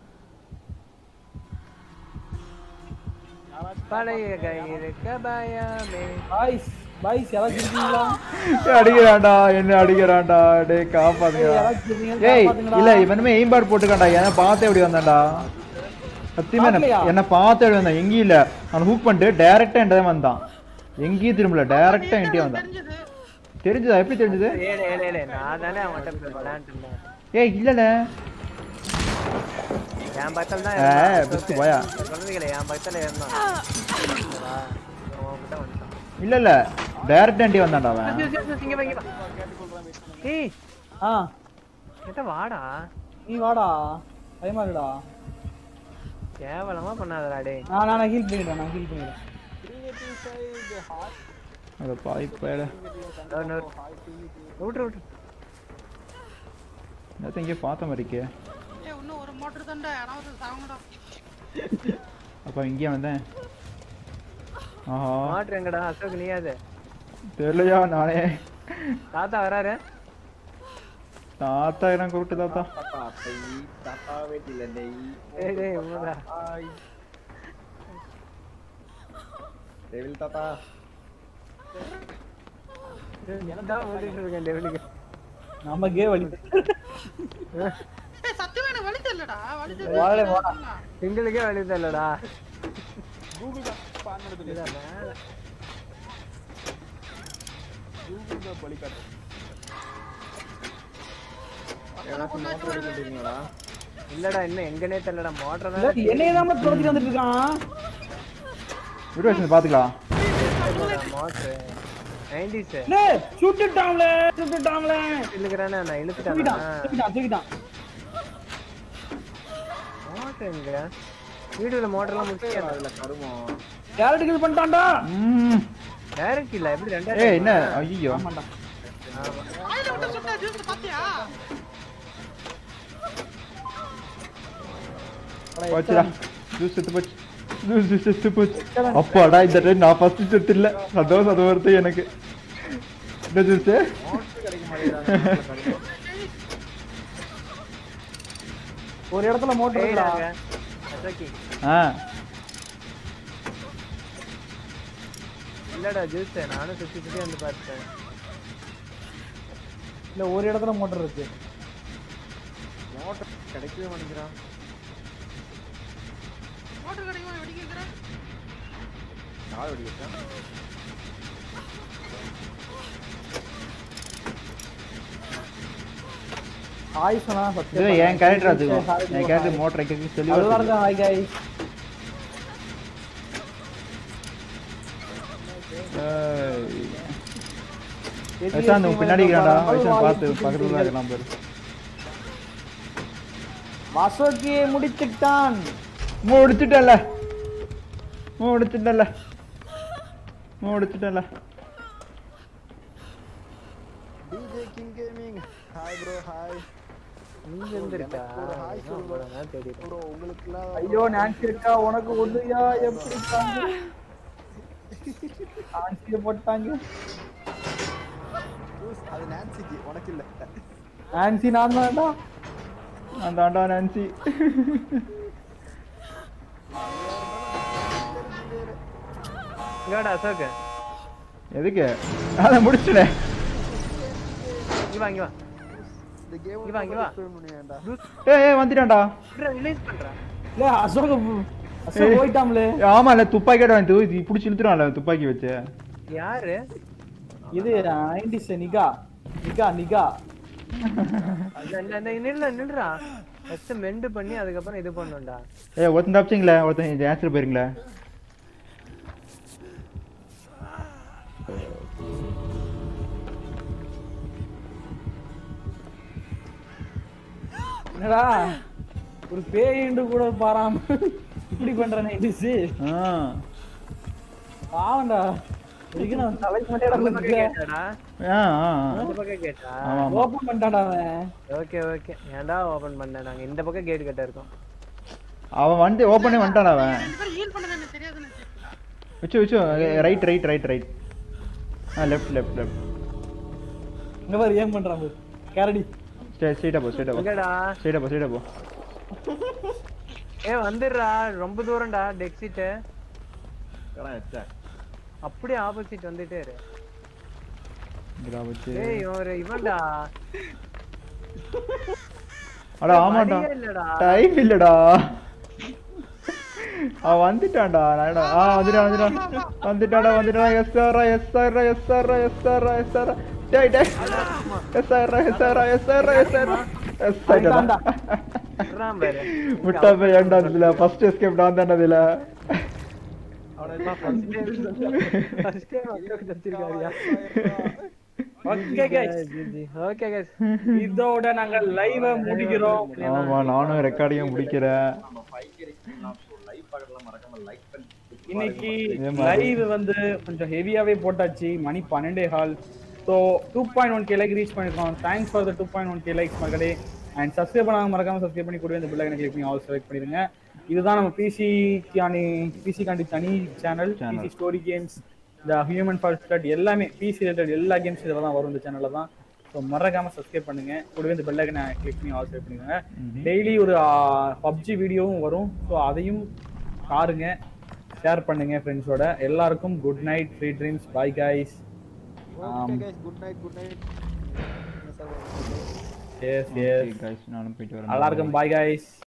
பழைய கயிறுக்க பயமே பாய்ஸ் பாய்ஸ் யாராச்சும் இருக்கீங்களா அடிக்கிறான்டா என்ன அடிக்கிறான்டா டேய் காப்பாத்துங்க யாராச்சும் இருக்கீங்க ஏய் காப்பாத்துங்கடா. இல்ல இவனுமே எய்ம்பாட் போட்டுக்கான்டா என்ன பார்த்தே எப்படி வந்தான்டா சத்தியமா என்ன- பார்க்கலையா? என்ன பார்த்தே எப்படி வந்தான் எங்கேயும் இல்ல அவன் ஹூக் பண்ணிட்டு டைரக்டா என்கிட்ட தான் வந்தான் எங்கேயும் திரும்பல டைரக்டா என்கிட்டயே வந்தான் தெரிஞ்சது தெரிஞ்சதா எப்படி தெரிஞ்சது ஏழு ஏழு ஏழு நான் தானே அவன்கிட்ட விளையாண்டு இருந்தேன் ஏய் இல்லல என் பக்கத்துல தான் ஏ இருந்தான். பிஸ்கு போயா சொல்றீங்களே என் பக்கத்துல இருந்தான் ஓகேவா? உன்கிட்ட வந்துட்டான். இல்ல இல்ல டைரக்டா என்கிட்ட வந்தான்டா அவன் ஐயோ, ஐயோ, இங்க வா, இங்க வா. ஏய் ஆ கிட்ட வாடா நீ வாடா பயமா இருக்குடா கேவலமா பண்ணாதடா டேய் நான் நான் ஹீல் பண்ணிடுறேன் நான் ஹீல் பண்ணிடுறேன் கிரியேட்டிவ் சைடு ஹார்ட் அத பாய் பேட இன்னொரு, இன்னொரு. விட்டுரு விட்டுரு நேத்து எங்கேயோ பார்த்த மாதிரி இருக்கே ஏய் இன்னும் ஒரு மோட்டர் தான்டா யாராவது சாவங்கடா அப்ப இங்கேயே வந்தேன் ஆஹா மாட்டு எங்கடா அசோக் நீயாது தெரியலையா நானே தாத்தா வராரு தாத்தா என்ன கூப்பிட்டு தாத்தா தாத்தா பை தாத்தா வீட்டில நெய் டேய் டேய் உண்மைடா. ஆய் டேவில் தாத்தா என்னதான் ஓடிட்டு இருக்கேன் டெவிலுக்கு நமக்கே வலி ஏய் சத்தியமா எனக்கு வலி தெரியலடா வலி வாடா, வாடா. தெரியல எங்களுக்கே வழி தெரியலடா கூகுள் மேப் பான் பண்ணது இதா மேல. கூகுள் மேப் வழிகாட்டு இல்லடா இன்னும் எங்கனே தெரியலடா மோட்டர் இல்ல, தான் என்னைய தான் துரத்திட்டு வந்துட்டு இருக்கான் வீடியோ வச்சு பாத்துக்கலாம் மோட்டர் நைன்டிஸ் லே, சுட்டுட்டான்ல சுட்டுட்டான்ல இழுக்கிறானே நான் தூக்கிட்டான் இழுத்துட்டேன் தூக்கிட்டான் தூக்கிட்டான் மோட்டர் எங்க வீடுல மோட்டர்லாம் முடிச்சு அதுல கருமம் டேரக்ட் கில் பண்ணிட்டான்டா ம். டைரக்ட் இல்ல எப்படி ரெண்டா ஏய் என்ன ஐயோ ஆமாண்டா வாயில விட்டு சுட்டா ஜூஸ் பாத்தியா போச்சுடா ஜூஸ் எடுத்து போச்சு ஜூஸ் செத்து போச்சு அப்பாடா இந்த டைம் நான் ஃபர்ஸ்ட் செத்து இல்ல சந்தோஷம் அது வருது எனக்கு என்ன ஜூஸ் கிடைக்க மாட்டேங்கிறாங்க ஒரு இடத்துல மோட்டர் ஏய், இருக்குடா நாங்க. அசோக்கி. ஆ இல்லடா ஜூஸ் நானும் சுத்தி சுத்தி வந்து பார்த்தேன் இல்ல ஒரு இடத்துல மோட்டர் இருக்கு மோட்டர் கிடைக்கவே மாட்டேங்கிறான் மோட்டர் கிடைக்குமா வெடி கேட்குறேன் யார் வெடி வச்சா ஹாய் சொன்னா இது என் கேரக்டர் அதுக்கும் என் கேரக்டர் மோட்டர் வைக்கிறதுக்கு சொல்லி நல்லா இருக்கா ஹாய் guys பிரசாந்த் உன் பின்னாடி இருக்கிறான்டா வைசான் பார்த்து பக்கத்துல தான் இருக்கலாம் பாரு வசோக்கியை முடித்துட்டான் முடிச்சிட்டல முடிச்சிட்டல முடிச்சிட்டல DJ king gaming hi bro hi இங்க இருந்திருக்கா ஒரு hi சொல்லு. நான் தேடிட்டேன் ப்ரோ உங்களுக்குலாம் ஐயோ நான்சி இருக்கா உனக்கு ஒண்ணுயா எப்படி தாங்க நான்சிய போட்டாங்க ஜூஸ், அது நான்சிக்கு உனக்கு இல்ல நான்சி நான் தான்டா அந்த ஆண்டா நான்சி இங்கடா அசோக் எதுக்கு அதை முடிச்சிட்டேன் இங்க வா இங்க வா இந்த கேம் இங்க வா, இங்க வா. பண்ணியாண்டா ஏய் ஏய் வந்துட்டான்டா ரிலீஸ் பண்றா இல்ல அசோக் அசோக் போயிட்டாம்ல ஆமா இல்ல துப்பாக்கியோட வந்து இது பிடிச்சி இழுத்துறான்ல துப்பாக்கி வச்சு யாரு இது நைன்டிஸ் நிகா நிகா நிகா அந்த அந்த- அந்த நில்ல நில்றா ஃபர்ஸ்ட் மெண்டு பண்ணி அதுக்கப்புறம் இது பண்ணும்டா ஏய் ஒருத்தன் தப்பிச்சிங்களே ஒருத்தன் இந்த ஆன்சர் போயிருங்களே என்னடா ஒரு பேயிண்டு கூட பாராம இப்படி பண்ற நைன்டிஸ் ஆ பாவண்டா இதுக்கு நான் தலைக்கு அந்த பக்கம் மட்டும் கேட்டாடா ஆ ஆ, ஆ. அந்த பக்கம் கேட்டா ஆமா ஆமா ஓபன் பண்ணிட்டாடா அவன் ஓகே ஓகே ஏன்டா ஓபன் பண்ண நாங்க இந்த பக்கம் கேட் கட்ட இருக்கோம் அவன் வந்து ஓப்பனே வந்துட்டான் அவன் ரெண்டு பேரும் ஹீல் பண்ணது எனக்கு தெரியாதுன்னு வச்சு வச்சு ரைட் ரைட் ரைட் ரைட் ஆ லெஃப்ட் லெஃப்ட் லெஃப்ட் இங்க பாரு ஏன் பண்றான் பாரு கேரடி ஸ்ட்ரெயிட் ஸ்ட்ரெயிட்டா போ ஸ்ட்ரெயிட்டா போ எங்கடா ஸ்ட்ரெயிட்டா போ ஸ்ட்ரெயிட்டா போ ஏ வந்துடுறா ரொம்ப தூரம்டா டெக்ஸிட்டு கடா வச்சா அப்படியே ஆப்போசிட் வந்துட்டே இரு இங்கடா வச்சு ஏய் ஒரு இவன்டா அட ஆமாடா வழியே இல்லடா டைம் இல்லடா அவன் வந்துட்டான்டா நாடா ஆ வந்துட்டான் வந்துட்டான் வந்துட்டான்டா வந்துட்டான் S R S R S R S R S R டேய் டேய் S R S R S R S R S ஆயிட்டான்டா சொல்றான் பாரு முட்டா போய் ஏன்டா இதுல ஃபர்ஸ்ட் எஸ்கேப் நான் தானே இதுல ஃபர்ஸ்ட் டைம் அசோக் தச்சிருக்காரியா ஓகே கைஸ் ஓகே கைஸ் இதோட நாங்க லைவ முடிக்கிறோம் ஆமா நானும் ரெக்கார்டையும் முடிக்கிறேன் லைவ் பார்க்கலாம் மறக்காம லைக் பண்ணி இன்னைக்கு இதே மாதிரி. லைவ் வந்து கொஞ்சம் ஹெவியாவே போட்டாச்சு மணி பன்னெண்டே ஹால் so two point one K like reach பண்ணிருக்கோம் thanks for the two point one K likes மகளே அண்ட் சப்ஸ்கிரைப் பண்ணாம மறக்காம சப்ஸ்கிரைப் பண்ணி கூடவே இந்த பில்லை கிளிக் பண்ணி ஆல் செலக்ட் பண்ணிடுங்க இதுதான் நம்ம பிசி காணி பிசி காண்டி தனி channel Channel. PC story games இந்த ஹியூமன் ஃபால்ஸ் பிளட் எல்லாமே பிசி ரிலேட்டட் எல்லா கேம்ஸ் இதில் தான் வரும் இந்த சேனலில் தான் ஸோ மறக்காம சப்ஸ்கிரைப் பண்ணுங்க கூடவே இந்த பெல்லைக்கு நான் கிளிக் பண்ணி ஆல் செலக்ட் பண்ணிடுங்க டெய்லி ஒரு பப்ஜி வீடியோவும் வரும் ஸோ அதையும் பாருங்க ஷேர் பண்ணுங்க ஃப்ரெண்ட்ஸோட எல்லாருக்கும் good night free dreams bye guys okay guys good night good night yes yes guys நானும் போயிட்டு வரேன் எல்லாருக்கும் பை கைஸ்